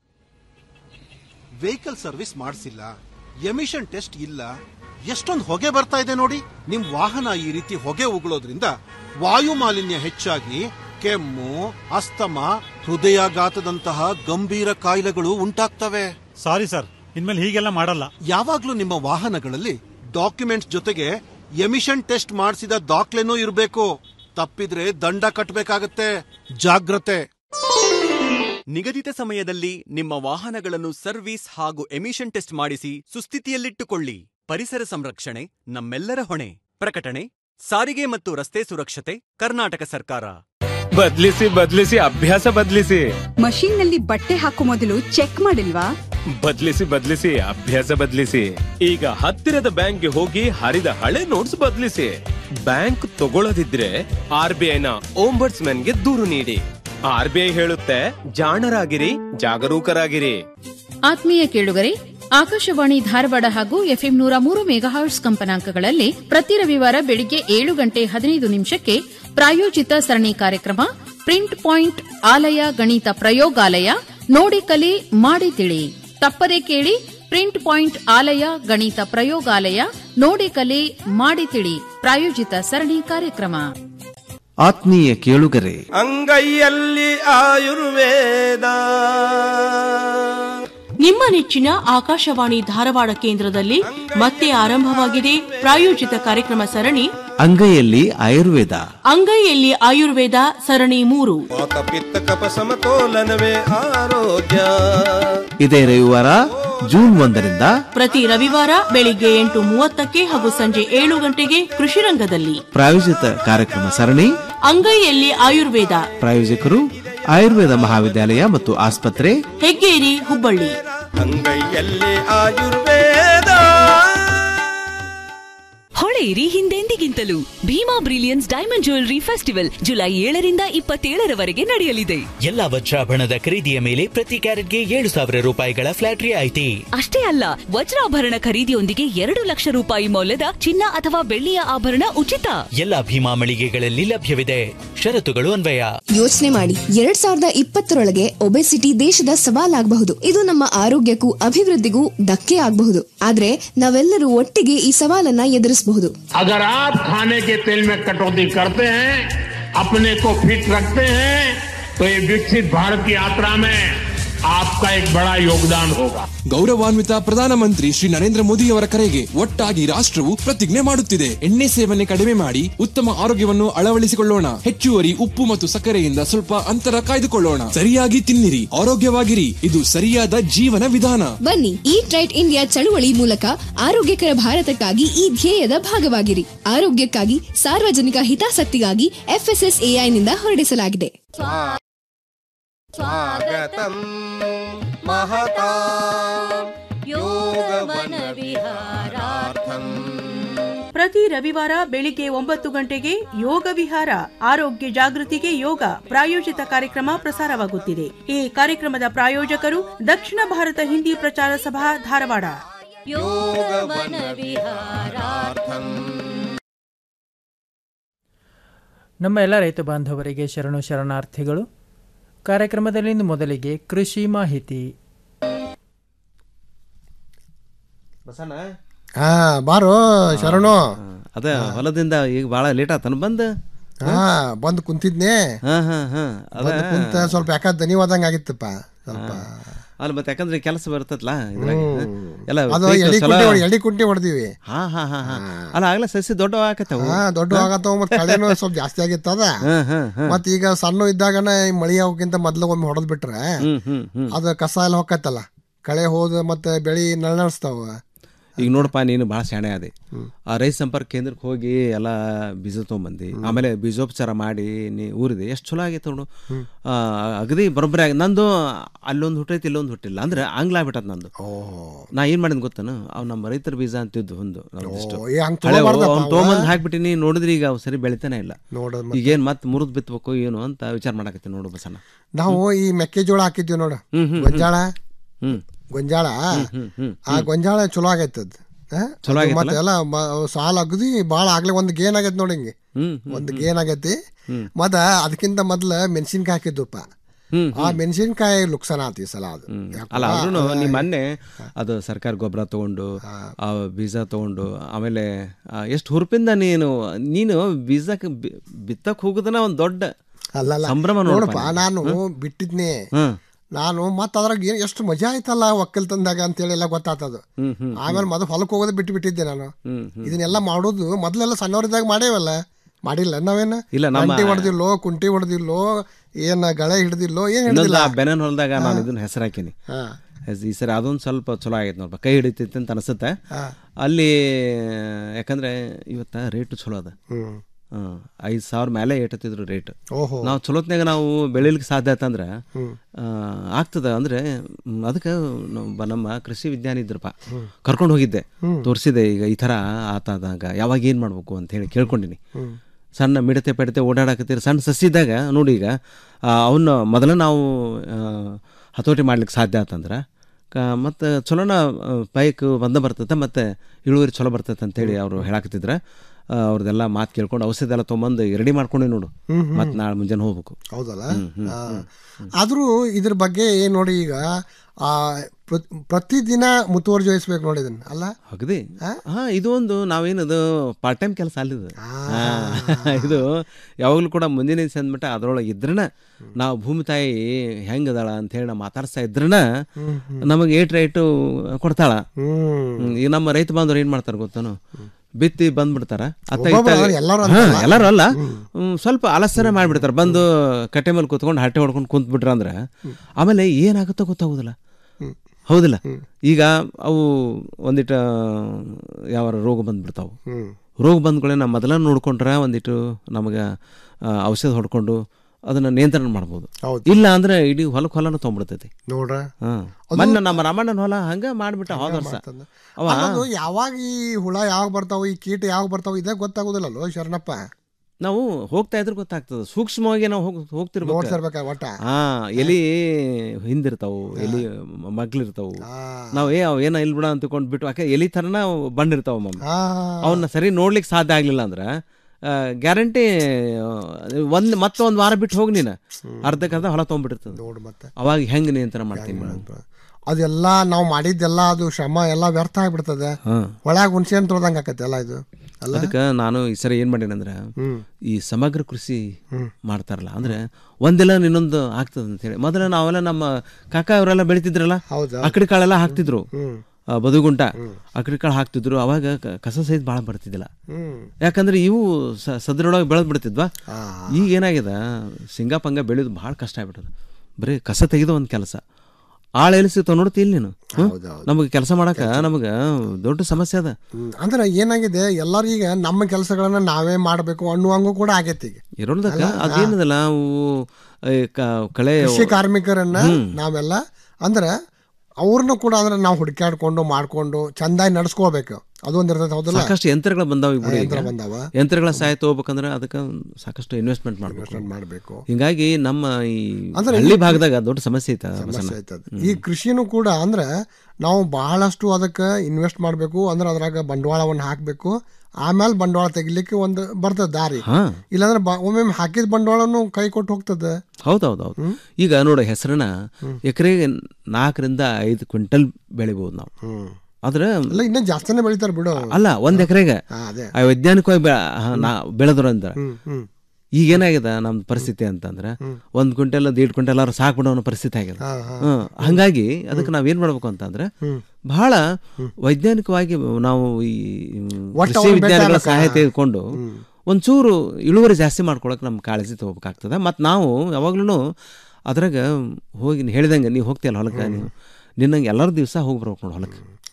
ವೆಹಿಕಲ್ ಸರ್ವಿಸ್ ಮಾಡಿಸಿಲ್ಲ ಎಮಿಷನ್ ಟೆಸ್ಟ್ ಇಲ್ಲ ಎಷ್ಟೊಂದು ಹೊಗೆ ಬರ್ತಾ ಇದೆ ನೋಡಿ ನಿಮ್ ವಾಹನ ಈ ರೀತಿ ಹೊಗೆ ಉಗುಳೋದ್ರಿಂದ ವಾಯು ಮಾಲಿನ್ಯ ಹೆಚ್ಚಾಗಿ ಕೆಮ್ಮು ಅಸ್ತಮ ಹೃದಯಾಘಾತದಂತಹ ಗಂಭೀರ ಕಾಯಿಲೆಗಳು ಉಂಟಾಗ್ತವೆ
ಸಾರಿ ಸರ್ ಇನ್ಮೇಲೆ ಹೀಗೆಲ್ಲ ಮಾಡಲ್ಲ
ಯಾವಾಗ್ಲೂ ನಿಮ್ಮ ವಾಹನಗಳಲ್ಲಿ ಡಾಕ್ಯುಮೆಂಟ್ಸ್ ಜೊತೆಗೆ ಎಮಿಷನ್ ಟೆಸ್ಟ್ ಮಾಡಿಸಿದ ದಾಖಲೆನೂ ಇರಬೇಕು ತಪ್ಪಿದ್ರೆ ದಂಡ ಕಟ್ಟಬೇಕಾಗತ್ತೆ ಜಾಗ್ರತೆ
ನಿಗದಿತ ಸಮಯದಲ್ಲಿ ನಿಮ್ಮ ವಾಹನಗಳನ್ನು ಸರ್ವಿಸ್ ಹಾಗೂ ಎಮಿಷನ್ ಟೆಸ್ಟ್ ಮಾಡಿಸಿ ಸುಸ್ಥಿತಿಯಲ್ಲಿಟ್ಟುಕೊಳ್ಳಿ ಪರಿಸರ ಸಂರಕ್ಷಣೆ ನಮ್ಮೆಲ್ಲರ ಹೊಣೆ ಪ್ರಕಟಣೆ ಸಾರಿಗೆ ಮತ್ತು ರಸ್ತೆ ಸುರಕ್ಷತೆ ಕರ್ನಾಟಕ ಸರ್ಕಾರ
ಬದ್ಲಿಸಿ ಬದ್ಲಿಸಿ ಅಭ್ಯಾಸ ಬದ್ಲಿಸಿ
ಮಷೀನ್ ನಲ್ಲಿ ಬಟ್ಟೆ ಹಾಕೋ ಮೊದಲು ಚೆಕ್ ಮಾಡಿಲ್ವಾ
ಬದ್ಲಿಸಿ ಬದ್ಲಿಸಿ ಅಭ್ಯಾಸ ಬದ್ಲಿಸಿ ಈಗ ಹತ್ತಿರದ ಬ್ಯಾಂಕ್ಗೆ ಹೋಗಿ ಹರಿದ ಹಳೆ ನೋಟ್ಸ್ ಬದ್ಲಿಸಿ ಬ್ಯಾಂಕ್ ತಗೊಳ್ಳದಿದ್ರೆ ಆರ್ ಬಿ ಐನ ಓಂಬರ್ಟ್ಸ್ ಗೆ ದೂರು ನೀಡಿ ಆರ್ ಬಿ ಐ ಹೇಳುತ್ತೆ ಜಾಣರಾಗಿರಿ ಜಾಗರೂಕರಾಗಿರಿ
ಆತ್ಮೀಯ ಕೇಳುಗರೆ ಆಕಾಶವಾಣಿ ಧಾರವಾಡ ಹಾಗೂ ಎಫ್ಎಂ ನೂರ ಮೂರು ಮೆಗಾಹರ್ಟ್ಸ್ ಕಂಪನಾಂಕಗಳಲ್ಲಿ ಪ್ರತಿ ರವಿವಾರ ಬೆಳಿಗ್ಗೆ ಏಳು ಗಂಟೆ ಹದಿನೈದು ನಿಮಿಷಕ್ಕೆ ಪ್ರಾಯೋಜಿತ ಸರಣಿ ಕಾರ್ಯಕ್ರಮ ಪ್ರಿಂಟ್ ಪಾಯಿಂಟ್ ಆಲಯ ಗಣಿತ ಪ್ರಯೋಗಾಲಯ ನೋಡಿ ಕಲಿ ಮಾಡಿ ತಿಳಿ ತಪ್ಪದೆ ಕೇಳಿ ಪ್ರಿಂಟ್ ಪಾಯಿಂಟ್ ಆಲಯ ಗಣಿತ ಪ್ರಯೋಗಾಲಯ ನೋಡಿ ಕಲಿ ಮಾಡಿ ತಿಳಿ ಪ್ರಾಯೋಜಿತ ಸರಣಿ ಕಾರ್ಯಕ್ರಮ
ಆತ್ಮೀಯ ಕೇಳುಗರೆ
ಅಂಗೈಯಲ್ಲಿ ಆಯುರ್ವೇದ
ನಿಮ್ಮ ನೆಚ್ಚಿನ ಆಕಾಶವಾಣಿ ಧಾರವಾಡ ಕೇಂದ್ರದಲ್ಲಿ ಮತ್ತೆ ಆರಂಭವಾಗಿದೆ ಪ್ರಾಯೋಜಿತ ಕಾರ್ಯಕ್ರಮ ಸರಣಿ
ಅಂಗೈಯಲ್ಲಿ ಆಯುರ್ವೇದ
ಅಂಗೈಯಲ್ಲಿ ಆಯುರ್ವೇದ ಸರಣಿ ಮೂರು
ವಾತ ಪಿತ್ತ ಕಪ ಸಮತೋಲನವೇ ಆರೋಗ್ಯ
ಇದೇ ರವಿವಾರ ಜೂನ್ ಒಂದರಿಂದ
ಪ್ರತಿ ರವಿವಾರ ಬೆಳಿಗ್ಗೆ ಎಂಟು ಮೂವತ್ತಕ್ಕೆ ಹಾಗೂ ಸಂಜೆ ಏಳು ಗಂಟೆಗೆ ಕೃಷಿ ರಂಗದಲ್ಲಿ
ಪ್ರಾಯೋಜಿತ ಕಾರ್ಯಕ್ರಮ ಸರಣಿ
ಅಂಗೈಯಲ್ಲಿ ಆಯುರ್ವೇದ
ಪ್ರಾಯೋಜಕರು ಆಯುರ್ವೇದ ಮಹಾವಿದ್ಯಾಲಯ ಮತ್ತು ಆಸ್ಪತ್ರೆ
ಹೆಗ್ಗೇರಿ ಹುಬ್ಬಳ್ಳಿ
ಅಂಗೈಯಲ್ಲಿ ಆಯುರ್ವೇದ
ಹೊಳೆಯಿರಿ ಹಿಂದೆಂದಿಗಿಂತಲೂ Bhima brilliance diamond jewellery festival July ಏಳರಿಂದ ಇಪ್ಪತ್ತೇಳರವರೆಗೆ ನಡೆಯಲಿದೆ
ಎಲ್ಲಾ ವಜ್ರಾಭರಣದ ಖರೀದಿಯ ಮೇಲೆ ಪ್ರತಿ ಕ್ಯಾರೆಟ್ಗೆ ಏಳು ಸಾವಿರ ರೂಪಾಯಿಗಳ ಫ್ಲಾಟ್ ರಿಯಾಯಿತಿ
ಅಷ್ಟೇ ಅಲ್ಲ ವಜ್ರಾಭರಣ ಖರೀದಿಯೊಂದಿಗೆ ಎರಡು ಲಕ್ಷ ರೂಪಾಯಿ ಮೌಲ್ಯದ ಚಿನ್ನ ಅಥವಾ ಬೆಳ್ಳಿಯ ಆಭರಣ ಉಚಿತ
ಎಲ್ಲಾ ಭೀಮಾ ಮಳಿಗೆಗಳಲ್ಲಿ ಲಭ್ಯವಿದೆ ಷರತ್ತುಗಳು ಅನ್ವಯ
ಯೋಚನೆ ಮಾಡಿ ಎರಡ್ ಸಾವಿರದ ಇಪ್ಪತ್ತರೊಳಗೆ ಒಬೆಸಿಟಿ ದೇಶದ ಸವಾಲಾಗಬಹುದು ಇದು ನಮ್ಮ ಆರೋಗ್ಯಕ್ಕೂ ಅಭಿವೃದ್ಧಿಗೂ ಧಕ್ಕೆ ಆಗಬಹುದು ಆದ್ರೆ ನಾವೆಲ್ಲರೂ ಒಟ್ಟಿಗೆ ಈ ಸವಾಲನ್ನ ಎದುರಿಸಬಹುದು
अगर आप खाने के तेल में कटौती करते हैं अपने को फिट रखते हैं तो ये विकसित भारत की यात्रा में आपका एक बड़ा योगदान होगा
ಗೌರವಾನ್ವಿತ ಪ್ರಧಾನಮಂತ್ರಿ ಶ್ರೀ ನರೇಂದ್ರ ಮೋದಿಯವರ ಕರೆಗೆ ಒಟ್ಟಾಗಿ ರಾಷ್ಟ್ರವು ಪ್ರತಿಜ್ಞೆ ಮಾಡುತ್ತಿದೆ ಎಣ್ಣೆ ಸೇವನೆ ಕಡಿಮೆ ಮಾಡಿ ಉತ್ತಮ ಆರೋಗ್ಯವನ್ನು ಅಳವಡಿಸಿಕೊಳ್ಳೋಣ ಹೆಚ್ಚುವರಿ ಉಪ್ಪು ಮತ್ತು ಸಕ್ಕರೆಯಿಂದ ಸ್ವಲ್ಪ ಅಂತರ ಕಾಯ್ದುಕೊಳ್ಳೋಣ ಸರಿಯಾಗಿ ತಿನ್ನಿರಿ ಆರೋಗ್ಯವಾಗಿರಿ ಇದು ಸರಿಯಾದ ಜೀವನ ವಿಧಾನ
ಬನ್ನಿ ಈಟ್ ರೈಟ್ ಇಂಡಿಯಾ ಚಳುವಳಿ ಮೂಲಕ ಆರೋಗ್ಯಕರ ಭಾರತಕ್ಕಾಗಿ ಈ ಧ್ಯೇಯದ ಭಾಗವಾಗಿರಿ ಆರೋಗ್ಯಕ್ಕಾಗಿ ಸಾರ್ವಜನಿಕ ಹಿತಾಸಕ್ತಿಗಾಗಿ ಎಫ್ಎಸ್ಎಸ್ಎಐ ನಿಂದ ಹೊರಡಿಸಲಾಗಿದೆ
ಸ್ವಾಗತಂ ಮಹತಾ ಯೋಗವನ ವಿಹಾರಾರ್ಥಂ
ಪ್ರತಿ ರವಿವಾರ ಬೆಳಿಗ್ಗೆ ಒಂಬತ್ತು ಗಂಟೆಗೆ ಯೋಗ ವಿಹಾರ ಆರೋಗ್ಯ ಜಾಗೃತಿಗೆ ಯೋಗ ಪ್ರಾಯೋಜಿತ ಕಾರ್ಯಕ್ರಮ ಪ್ರಸಾರವಾಗುತ್ತಿದೆ ಈ ಕಾರ್ಯಕ್ರಮದ ಪ್ರಾಯೋಜಕರು ದಕ್ಷಿಣ ಭಾರತ ಹಿಂದಿ ಪ್ರಚಾರ ಸಭಾ ಧಾರವಾಡ
ಯೋಗವನ ವಿಹಾರಾರ್ಥಂ
ನಮ್ಮ ಎಲ್ಲ ರೈತ ಬಾಂಧವರಿಗೆ ಶರಣು ಶರಣಾರ್ಥಿಗಳು ಕಾರ್ಯಕ್ರಮದಲ್ಲಿ ಇಂದು ಮೊದಲಿಗೆ ಕೃಷಿ ಮಾಹಿತಿ
ಬಸಣ್ಣ
ಹಾ ಬಾರೋ ಶರಣು
ಅದ ಹೊಲದಿಂದ ಈಗ ಭಾಳ ಲೇಟ್ ಆತನ ಬಂದ
ಹಾ ಬಂದು ಕುಂತಿದ್ನೆ
ಹಾ ಹಾ ಹಾ ಅದ
ಬಂದು ಕುಂತ ಸ್ವಲ್ಪ ಯಾಕ ದನಿವಾದಂಗ ಆಗಿತ್ತಪ್ಪ ಸ್ವಲ್ಪ
ಅಲ್ಲ ಮತ್ತೆ ಯಾಕಂದ್ರೆ ಕೆಲಸ ಬರ್ತತ್ಲಾ ಇದ್ರಾಗ ಎಲ್ಲ
ಅದು
ಪೀಕ್
ಎಡಿ
ಚಲೋ-
ಕುಂಟಿ ಹೊಡ್- ಎಡಿ ಕುಂಟಿ ಹೊಡೆದಿವಿ
ಹಾ ಹಾ ಹಾ ಹಾ ಅಲ್ಲ ಆಗ್ಲೇ ಸಸಿ ದೊಡ್ಡ ಆಕತ್ತವು
ಹಾ ದೊಡ್ಡ ಆಗತ್ತವ ಮತ್ ಕಳೆನೂ ಸ್ವಲ್ಪ ಜಾಸ್ತಿ ಆಗಿತ್ತದ
ಹ್ಮ್, ಹ್ಮ್, ಹ್ಮ್.
ಮತ್ ಈಗ ಸಣ್ಣ ಇದ್ದಾಗನ ಈ ಮಳಿ ಆಗೋಕ್ಕಿಂತ ಮೊದ್ಲು ಒಮ್ಮೆ ಹೊಡೆದ್ ಬಿಟ್ರೆ
ಹ್ಮ್, ಹ್ಮ್, ಹ್ಮ್.
ಅದು ಕಸ ಎಲ್ಲ ಹೊಕ್ಕತ್ತಲ್ಲ ಕಳೆ ಹೋದ ಮತ್ತೆ ಬೆಳಿ ನಳನಳಿಸ್ತಾವ
ಈಗ ನೋಡಪ್ಪ ನೀನು ಭಾಳ ಶಾಣೆ ಆದೆ ಆ ರೈತ ಸಂಪರ್ಕ ಕೇಂದ್ರಕ್ಕೆ ಹೋಗಿ ಎಲ್ಲ ಬೀಜ ತೊಗೊಂಬಂದು ಆಮೇಲೆ ಬೀಜೋಪಚಾರ ಮಾಡಿ ನೀ ಊರಿದೆ ಎಷ್ಟು ಚಲೋ ಆಗೈತೆ ನೋಡು ಆ, ಅಗದಿ ಬರೋಬ್ಬರಿ ಆಗಿ ನಂದು ಅಲ್ಲೊಂದು ಹುಟ್ಟೈತಿ ಇಲ್ಲೊಂದು ಹುಟ್ಟಿಲ್ಲ ಅಂದ್ರೆ ಆಂಗ್ಲ ಆಗ್ಬಿಟ್ಟದ ನಂದು ನಾ ಏನ್ ಮಾಡಿದ್ ಗೊತ್ತೇನು ಅವ್ ನಮ್ಮ ರೈತರ ಬೀಜ ಅಂತಿದ್ದು ಒಂದು ಒಂದಿಷ್ಟು.
ಓ, ಏ, ಹಂಗ್
ಹಳೆ
ತಗೋಬಾರ್ದಪ್ಪ
ಅವ್ನ್
ಅವ.
ತೊಗೊಂಬಂದ್ ಹಾಕ್ಬಿಟ್ಟಿನಿ ನೋಡಿದ್ರಿ ಈಗ ಅವ್ ಸರಿ ಬೆಳಿತಾನೆ ಇಲ್ಲ
ನೋಡು
ಈಗೇನ್ ಮತ್ ಮುರಿದ್ ಬಿತ್ಬೇಕು ಏನು ಅಂತ ವಿಚಾರ ಮಾಡಕತ್ತೀನಿ ನೋಡು ಬಸಣ್ಣ
ನಾವು ಈ ಮೆಕ್ಕೆಜೋಳ ಹಾಕಿದ್ವಿ ನೋಡು
ಹ್ಮ್, ಹ್ಮ್,
ಗೊಂಜಾಳ
ಹ್ಮ್
ಗೊಂಜಾಳ
ಹ್ಮ್, ಹ್ಮ್,
ಆ ಗೊಂಜಾಳ ಚಲೋ ಆಗೈತದ್ ಆ?
ಚಲೋ
ಅದು
ಆಗೈತಲ್ಲ?
ಮತ್ತೆ ಎಲ್ಲ ಮ- ಸಾಲ ಅಗದಿ ಭಾಳ ಆಗ್ಲೇ ಒಂದು ಗೇನ್ ಆಗೈತೆ ನೋಡಿ ಹಿಂಗೆ
ಹ್ಮ್, ಹ್ಮ್,
ಒಂದು
ಹ್ಮ್.
ಗೇನ್ ಆಗೈತಿ
ಹ್ಮ್.
ಮತ್ತ ಅದಕ್ಕಿಂತ ಮೊದ್ಲ ಮೆಣಸಿನ್ಕಾಯಿ ಹಾಕಿದ್ವಪ್ಪ
ಹ್ಮ್,
ಆ ಮೆಣಸಿನ್ಕಾಯಿ ಲುಕ್ಸಾನ ಆತಿ ಈ ಸಲ ಅದು ಯಾಕೋ
ಅಲ್ಲ ಆದ್ರೂ
ಅದು-
ನೀ ಮೊನ್ನೆ ಅದು ಸರ್ಕಾರ ಗೊಬ್ಬರ ತಗೊಂಡು ಆ ಬೀಜ ತಗೊಂಡು ಆಮೇಲೆ ಎಷ್ಟು ಹುರುಪಿಂದ ನೀನು ನೀನು ಬೀಜಕ್ಕೆ ಬಿ- ಬಿತ್ತಕ್ ಹೋಗುದನ ಒಂದ್ ದೊಡ್ಡ
ಅಲ್ಲಲ್ಲ
ಸಂಭ್ರಮ
ನೋಡಪ್ಪ
ನೋಡಪ್ಪ
ನಾನು ಬಿಟ್ಟಿದ್ನೆ
ಹ್ಮ್.
ನಾನು ಮತ್ತೆ ಅದ್ರಾಗ ಏನ್ ಎಷ್ಟು ಮಜಾ ಆಯ್ತಲ್ಲ ಒಕ್ಕಲ್ತನದಾಗ ಅಂತೇಳಿ ಎಲ್ಲ ಗೊತ್ತಾತದ
ಹ್ಮ್, ಹ್ಮ್,
ಆಮೇಲೆ ಮೊದಲು ಹೊಲಕ್ಕೆ ಹೋಗೋದು ಬಿಟ್ಟು ಬಿಟ್ಟಿದ್ದೆ ನಾನು
ಹ್ಮ್, ಹ್ಮ್.
ಇದನ್ನೆಲ್ಲ ಮಾಡೋದು ಮೊದಲೆಲ್ಲ ಸಣ್ಣವರಿದ್ದಾಗ ಮಾಡೇವಲ್ಲ ಮಾಡಿಲ್ಲ ನಾವೇನ
ಇಲ್ಲ, ನಮ್ಮ-
ಕಂಟಿ ಹೊಡೆದಿಲ್ಲೋ ಕುಂಟಿ ಹೊಡೆದಿಲ್ಲೋ ಏನ್ ಗಳೆ ಹಿಡ್ದಿಲ್ಲೋ ಏನ್
ಇನ್ನೊಂದು
ಹಿಡ್ದಿಲ್ಲ
ಆ ಬೆನನ್ ಹೊಲದಾಗ ನಾನು ಇದನ್ನ ಹೆಸರು ಹಾಕಿನಿ
ಹಾ.
ಹೆಸ್- ಈ ಸರಿ ಅದೊಂದು ಸ್ವಲ್ಪ ಚಲೋ ಆಗೈತೆ ನೋಡ್ಪ ಕೈ ಹಿಡಿತೈತೆ ಅಂತ ಅನಿಸುತ್ತೆ
ಹಾ.
ಅಲ್ಲಿ ಯಾಕಂದ್ರೆ ಇವತ್ತ ರೇಟ್ ಚಲೋ ಅದ
ಹ್ಮ್.
ಹ್ಮ್. ಐದು ಸಾವಿರ ಮೇಲೆ ಏಟತ್ತಿದ್ರು ರೇಟ್
ಓಹೋ.
ನಾವು ಚಲೋತ್ನಾಗ ನಾವು ಬೆಳಿಲಿಕ್ಕೆ ಸಾಧ್ಯ ಆತಂದ್ರೆ
ಹ್ಮ್.
ಆ, ಆಗ್ತದ ಅಂದ್ರೆ ಮ್, ಅದಕ್ಕೆ ನಮ್ಮ ನಮ್ಮ ಕೃಷಿ ವಿಜ್ಞಾನಿ ಇದ್ರಪ್ಪ ಕರ್ಕೊಂಡು ಹೋಗಿದ್ದೆ
ಹ್ಮ್.
ತೋರಿಸಿದೆ ಈಗ ಈ ಥರ ಆತಾದಾಗ ಯಾವಾಗ ಏನು ಮಾಡ್ಬೇಕು ಅಂತ ಹೇಳಿ ಕೇಳ್ಕೊಂಡಿನಿ
ಹ್ಮ್.
ಸಣ್ಣ ಮಿಡತೆ ಪೆಡತೆ ಓಡಾಡಕತ್ತೀರಿ ಸಣ್ಣ ಸಸಿದಾಗ ನೋಡಿ ಈಗ ಅವನ್ನ ಮೊದಲ ನಾವು ಆ, ಹತೋಟಿ ಮಾಡ್ಲಿಕ್ಕೆ ಸಾಧ್ಯ ಆತಂದ್ರೆ ಮತ್ತು ಚಲೋನ ಆ, ಪೈಕ್ ಬಂದ ಬರ್ತೈತೆ ಮತ್ತು ಇಳುವರಿ ಚಲೋ ಬರ್ತೈತೆ ಅಂತೇಳಿ ಅವರು ಹೇಳಾಕತ್ತಿದ್ರೆ ಆ, ಅವ್ರದ್ದೆಲ್ಲ ಮಾತು ಕೇಳ್ಕೊಂಡು ಔಷಧಿ ಎಲ್ಲ ತೊಗೊಂಬಂದು ರೆಡಿ ಮಾಡ್ಕೊಂಡಿ ನೋಡು
ಹ್ಮ್, ಹ್ಮ್.
ಮತ್ತು ನಾಳೆ ಮುಂಜಾನೆ ಹೋಗ್ಬೇಕು
ಹೌದಲ್ಲ
ಹ್ಮ್, ಹ್ಮ್,
ಆ,
ಹ್ಮ್.
ಆದ್ರೂ ಇದ್ರ ಬಗ್ಗೆ ಏನ್ ನೋಡಿ ಈಗ ಆ ಪ್ರ- ಪ್ರತಿದಿನ ಮುತುವರ್ಜಿ ವಹಿಸ್ಬೇಕು ನೋಡಿ ಇದನ್ನ ಅಲ್ಲ
ಅಗದಿ ಹಾ ಇದು ಒಂದು ನಾವೇನದು ಪಾರ್ಟ್ ಟೈಮ್ ಕೆಲಸ ಅಲ್ಲಿದು ಹಾ, ಇದು ಯಾವಾಗಲೂ ಕೂಡ ಮುಂದಿನ ದಿವಸ ಅಂದ್ಬಿಟ್ಟು ಅದ್ರೊಳಗೆ ಇದ್ರನ ನಾವು ಭೂಮಿ ತಾಯಿ ಹೆಂಗದಾಳ ಅಂತ ಹೇಳಿ ನಾವು ಮಾತಾಡ್ಸ್ತಾ ಇದ್ರನ ನಮಗೆ ಏಟ್ ರೇಟು ಕೊಡ್ತಾಳ ಹ್ಮ್, ಈಗ ನಮ್ಮ ರೈತ ಬಾಂಧವ್ರು ಏನ್ ಮಾಡ್ತಾರೆ ಗೊತ್ತಾನು ಬಿತ್ತಿ ಬಂದ್ಬಿಡ್ತಾರ ಅತ್ತ ಇತ್ತ-
ಒಬ್ಬೊಬ್ರು ಎಲ್ಲರೂ
ಹಾ,
ಅಂತಲ್ಲ.
ಎಲ್ಲರೂ ಅಲ್ಲ ಹ್ಮ್, ಸ್ವಲ್ಪ ಆಲಸ್ಯನ ಮಾಡ್ಬಿಡ್ತಾರೆ ಬಂದು ಕಟ್ಟೆ ಮೇಲೆ ಕೂತ್ಕೊಂಡು ಹರಟೆ ಹೊಡ್ಕೊಂಡು ಕುಂತ್ ಬಿಟ್ರ ಅಂದ್ರೆ ಆಮೇಲೆ ಏನಾಗುತ್ತೋ ಗೊತ್ತಾಗೋದಿಲ್ಲ ಹೌದಿಲ್ಲ ಈಗ ಅವು ಒಂದಿಟ ಯಾವ ರೋಗ ಬಂದ್ಬಿಡ್ತಾವು
ಹ್ಮ್.
ರೋಗ ಬಂದ್ಗಳೇ ನಾವು ಮೊದಲ ನೋಡ್ಕೊಂಡ್ರೆ ಒಂದಿಟ್ಟು ನಮಗೆ ಔಷಧ ಹೊಡ್ಕೊಂಡು ಅದನ್ನ ನಿಯಂತ್ರಣ ಮಾಡ್ಬೋದು ಇಲ್ಲ ಅಂದ್ರೆ ಇಡೀ ಹೊಲಕ್ಕೆ ಹೊಲನ ತೊಗೊಂಡ್ಬಿಡ್ತೈತಿ
ನೋಡ್ರ
ಹಾ ಮೊನ್ನೆ ನಮ್ಮ ರಾಮಣ್ಣನ ಹೊಲ ಹಂಗ ಮಾಡ್ಬಿಟ್ಟ ಹೋದ ವರ್ಷ ಅವ
ಅನ್ನೋದು ಯಾವಾಗ ಈ ಹುಳ ಯಾವಾಗ ಬರ್ತಾವ ಈ ಕೀಟ ಯಾವಾಗ ಬರ್ತಾವ ಇದೇ ಗೊತ್ತಾಗೋದಿಲ್ಲಲ್ಲೋ ಶರಣಪ್ಪ
ನಾವು ಹೋಗ್ತಾ ಇದ್ರೆ ಗೊತ್ತಾಗ್ತದೆ ಸೂಕ್ಷ್ಮವಾಗಿ ನಾವು ಹೋಗ್ ಹೋಗ್ತಿರ್ಬೇಕು
ನೋಡ್ತಿರ್ಬೇಕ ಒಟ್ಟ
ಹಾ ಎಲಿ ಹಿಂದಿರ್ತಾವು ಎಲಿ ಮಗ್ಲಿರ್ತಾವು ನಾವು ಏ ಅವ್ ಏನ ಇಲ್ಲಿ ಬಿಡ ಅಂತ ತಿಳ್ಕೊಂಡ್ ಬಿಟ್ಟು ಯಾಕೆ ಎಲಿ ಥರನ ಬಂದಿರ್ತಾವ ಮಮ್ಮ
ಹಾ.
ಅವನ್ನ ಸರಿ ನೋಡ್ಲಿಕ್ಕೆ ಸಾಧ್ಯ ಆಗ್ಲಿಲ್ಲ ಅಂದ್ರೆ ಗ್ಯಾರಂಟಿ ಒಂದ್ ಮತ್ತೆ ಒಂದ್ ವಾರ ಬಿಟ್ಟು ಹೋಗಿ ನೀನು ಅರ್ಧಕ್ಕರ್ಧ ಹೊಲ ತೊಗೊಂಡ್ಬಿಟ್ಟಿರ್ತದೆ
ನೋಡು ಮತ್ತೆ
ಅವಾಗ ಹೆಂಗ್ ನಿಯಂತ್ರಣ ಮಾಡ್ತೀನಿ ಮೇಡಮ್
ಅದೆಲ್ಲ ನಾವು ಮಾಡಿದ್ದೆಲ್ಲ ಅದು ಶ್ರಮ ಎಲ್ಲ ವ್ಯರ್ಥ ಆಗ್ಬಿಡ್ತದೆ
ಹಾ.
ಒಳಗೆ ಹುಣಸೆ ಹಣ್ಣು ತೊಳ್ದಂಗೆ ಆಕತ್ತೆ ಎಲ್ಲ ಇದು ಅಲ್ಲ
ಅದಕ್ಕೆ ನಾನು ಈ ಸರಿ ಏನ್ ಮಾಡೀನಂದ್ರೆ
ಹ್ಮ್.
ಈ ಸಮಗ್ರ ಕೃಷಿ ಮಾಡ್ತಾರಲ್ಲ ಅಂದ್ರೆ ಒಂದೆಲ್ಲ ಇನ್ನೊಂದು ಆಗ್ತದೆ ಅಂತ ಹೇಳಿ ಮೊದಲ ನಾವೆಲ್ಲ ನಮ್ಮ ಕಾಕ ಅವರೆಲ್ಲ ಬೆಳಿತಿದ್ರಲ್ಲ
ಹೌದಾ?
ಅಕ್ಕಡಿ ಕಾಳೆಲ್ಲ ಹಾಕ್ತಿದ್ರು
ಹ್ಮ್.
ಆ, ಬದುಗುಂಟ ಅಕ್ಕಡಿ ಕಾಳು ಹಾಕ್ತಿದ್ರು ಅವಾಗ ಕ- ಕಸ ಸಹಿತ ಭಾಳ ಬರ್ತಿದ್ದಿಲ್ಲ
ಹ್ಮ್.
ಯಾಕಂದ್ರೆ ಇವು ಸ- ಸದ್ರೊಳಗೆ ಬೆಳೆದ್ ಬಿಡ್ತಿದ್ವಾ ಈಗ ಏನಾಗಿದೆ ಶೇಂಗಾ ಪಂಗ ಬೆಳೆಯೋದು ಭಾಳ ಕಷ್ಟ ಆಗ್ಬಿಟ್ಟದ ಬರೀ ಕಸ ತೆಗೆದು ಒಂದು ಕೆಲಸ ಆಳ ಎಲ್ಲಿ ಸಿಗ್ತಾವ ನೋಡ್ತಿ ಇಲ್ಲಿ ನೀನು ನಮಗೆ ಕೆಲಸ ಮಾಡಕ ನಮಗೆ ದೊಡ್ಡ ಸಮಸ್ಯೆ ಅದ
ಹ್ಮ್. ಅಂದ್ರೆ ಏನಾಗಿದೆ ಎಲ್ಲರೂ ಈಗ ನಮ್ಮ ಕೆಲಸಗಳನ್ನ ನಾವೇ ಮಾಡಬೇಕು ಅನ್ನುವಂಗೂ ಕೂಡ ಆಗೈತಿ ಈಗ
ಇರೋದಕ್ಕ ಅದೇನದಲ್ಲ ಅವು ಈ ಕ- ಕಳೆ
ಕೃಷಿ ಕಾರ್ಮಿಕರನ್ನ ನಾವೆಲ್ಲ ಅಂದ್ರೆ ಅವ್ರನ್ನ ಕೂಡ ಅಂದ್ರೆ ನಾವು ಹುಡುಕಾಡ್ಕೊಂಡು ಮಾಡ್ಕೊಂಡು ಚಂದಾಗಿ ನಡ್ಸ್ಕೋಬೇಕು ಅದೊಂದು ಇರ್ತೈತೆ ಹೌದಲ್ಲ
ಸಾಕಷ್ಟು ಯಂತ್ರಗಳು ಬಂದಾವ ಈಗ ಬಿಡಿ ಈಗ.
ಯಂತ್ರ ಬಂದಾವ.
ಯಂತ್ರಗಳ ಸಹಾಯ ತಗೋಬೇಕಂದ್ರೆ ಅದಕ್ಕೆ ಸಾಕಷ್ಟು ಇನ್ವೆಸ್ಟ್ಮೆಂಟ್ ಮಾಡ್ಬೇಕು
ಮಾಡಬೇಕು
ಹಿಂಗಾಗಿ ನಮ್ಮ ಈ
ಅಂದ್ರೆ
ಹಳ್ಳಿ
ಈ-
ಭಾಗದಾಗ ದೊಡ್ಡ ಸಮಸ್ಯೆ ಐತ
ಸಮಸ್ಯೆ ಆಯ್ತದ ಈ ಕೃಷಿನೂ ಕೂಡ ಅಂದ್ರೆ ನಾವು ಬಹಳಷ್ಟು ಅದಕ್ಕೆ ಇನ್ವೆಸ್ಟ್ ಮಾಡಬೇಕು ಅಂದ್ರೆ ಅದ್ರಾಗ ಬಂಡವಾಳವನ್ನು ಹಾಕಬೇಕು ಆಮೇಲೆ ಬಂಡವಾಳ ತೆಗಿಲಿಕ್ಕೆ ಒಂದು ಬರ್ತದೆ ದಾರಿ
ಹಾ.
ಇಲ್ಲಾಂದ್ರೆ ಬ- ಒಮ್ಮೊಮ್ಮೆ ಹಾಕಿದ ಬಂಡವಾಳನು ಕೈ ಕೊಟ್ಟು ಹೋಗ್ತದೆ
ಹೌದೌದೌದು ಈಗ ನೋಡು ಹೆಸರನ್ನ ಎಕರೆಗೆ ನಾಲ್ಕರಿಂದ ಐದು ಕ್ವಿಂಟಲ್ ಬೆಳಿಬಹುದು ನಾವು ಆದ್ರೆ
ಅಲ್ಲ ಇನ್ನೂ ಜಾಸ್ತಿನೇ ಬೆಳಿತಾರೆ ಬಿಡು
ಅಲ್ಲ ಒಂದ್ ಎಕರೆಗೆ
ಹಾ, ಅದೇ.
ವೈಜ್ಞಾನಿಕವಾಗಿ ಬೆ- ಹ, ನಾ ಬೆಳೆದ್ರು ಅಂದ್ರೆ
ಹ್ಮ್ ಹ್ಮ್
ಈಗ ಏನಾಗಿದೆ ನಮ್ಮ ಪರಿಸ್ಥಿತಿ ಅಂತಂದ್ರೆ ಒಂದ್ ಕ್ವಿಂಟಲ್ ದೀಡ್ ಕ್ವಿಂಟಲ್ ಅವ್ರು ಸಾಕ್ಬಿಡೋ ಅನ್ನೋ ಪರಿಸ್ಥಿತಿ ಆಗಿದೆ
ಹಾ, ಹಾ.
ಹ್ಮ್. ಹಂಗಾಗಿ ಅದಕ್ಕೆ ನಾವೇನ್ ಮಾಡ್ಬೇಕು ಅಂತಂದ್ರೆ ಬಹಳ ವೈಜ್ಞಾನಿಕವಾಗಿ ನಾವು ಈ
ಒಟ್ಟು
ಕೃಷಿ
ಅವ್ರನ್ನ
ವಿಜ್ಞಾನಿಗಳ
ಬೆಳ್ಸಾಕ.
ಸಹಾಯ ತೆಗೆದುಕೊಂಡು ಒಂಚೂರು ಇಳುವರಿ ಜಾಸ್ತಿ ಮಾಡ್ಕೊಳಕ್ ನಮ್ ಕಾಳಜಿ ತಗೋಬೇಕಾಗ್ತದೆ ಮತ್ತು ನಾವು ಯಾವಾಗ್ಲೂ ಅದ್ರಾಗ ಹೋಗಿ ನೀ ಹೇಳ್ದಂಗೆ ನೀವು ಹೋಗ್ತೀಯಲ್ಲ ಹೊಲಕ್ಕೆ ನೀವು ನಿನ್ನಂಗೆ ಎಲ್ಲರೂ ದಿವಸ ಹೋಗಿ ಬರ್ಬೇಕು ನೋಡಿ ಹೊಲಕ್ಕೆ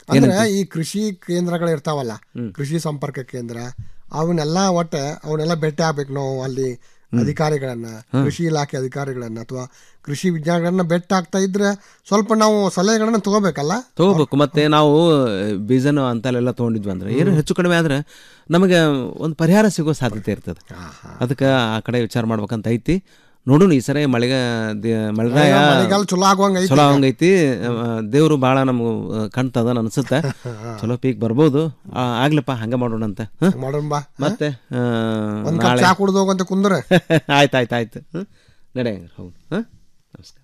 ಅಂದ್ರೆ
ಏನಂತಿ?
ಈ ಕೃಷಿ ಕೇಂದ್ರಗಳು ಇರ್ತಾವಲ್ಲ ಕೃಷಿ ಸಂಪರ್ಕ ಕೇಂದ್ರ ಅವನ್ನೆಲ್ಲ ಒಟ್ಟ ಅವನ್ನೆಲ್ಲ ಭೇಟಿ ಆಗ್ಬೇಕು ನಾವು ಅಲ್ಲಿ ಅಧಿಕಾರಿಗಳನ್ನ ಕೃಷಿ ಇಲಾಖೆ ಅಧಿಕಾರಿಗಳನ್ನ ಅಥವಾ ಕೃಷಿ ವಿಜ್ಞಾನಿಗಳನ್ನ ಭೇಟಿ ಆಗ್ತಾ ಇದ್ರೆ ಸ್ವಲ್ಪ ನಾವು ಸಲಹೆಗಳನ್ನ ತಗೋಬೇಕಲ್ಲ
ತಗೋಬೇಕು ಮತ್ತೆ ನಾವು ಬೀಜನ ಅಂತಲ್ಲೆಲ್ಲ ತೊಗೊಂಡಿದ್ವಿ ಅಂದ್ರೆ ಏನು ಹೆಚ್ಚು ಕಡಿಮೆ ಆದ್ರೆ ನಮಗೆ ಒಂದು ಪರಿಹಾರ ಸಿಗೋ ಸಾಧ್ಯತೆ ಇರ್ತದೆ ಅದಕ್ಕೆ ಆ ಕಡೆ ವಿಚಾರ ಮಾಡ್ಬೇಕಂತ ಐತಿ ನೋಡೋಣ ಈ ಸರಿ ಮಳೆಗ ದೇ- ಮಳೆರಾಯ
ಮಳೆಗಾಲ ಚಲೋ ಆಗುವಂಗ ಐತಿ
ಚಲೋ ಆಗೈತಿ ದೇವರು ಭಾಳ ನಮ್ಗೆ ಕಾಣ್ತದ ಅನ್ಸುತ್ತೆ ಚಲೋ ಪೀಕ್ ಬರ್ಬೋದು ಆ, ಆಗ್ಲಪ್ಪ ಹಂಗ ಮಾಡೋಣ ಅಂತ ಹ?
ಮಾಡೋಣ ಬಾ
ಮತ್ತೆ ಆ,
ಒಂದ್ ಕಪ್
ನಾಳೆ
ಚಾ ಕುಡ್ದು ಹೋಗಂತ ಕುಂದ್ರ
ಆಯ್ತು ಆಯ್ತು ಆಯ್ತು ಹ್ಮ್? ನಡೆ ಹೌದು ಹಾಂ ನಮಸ್ಕಾರ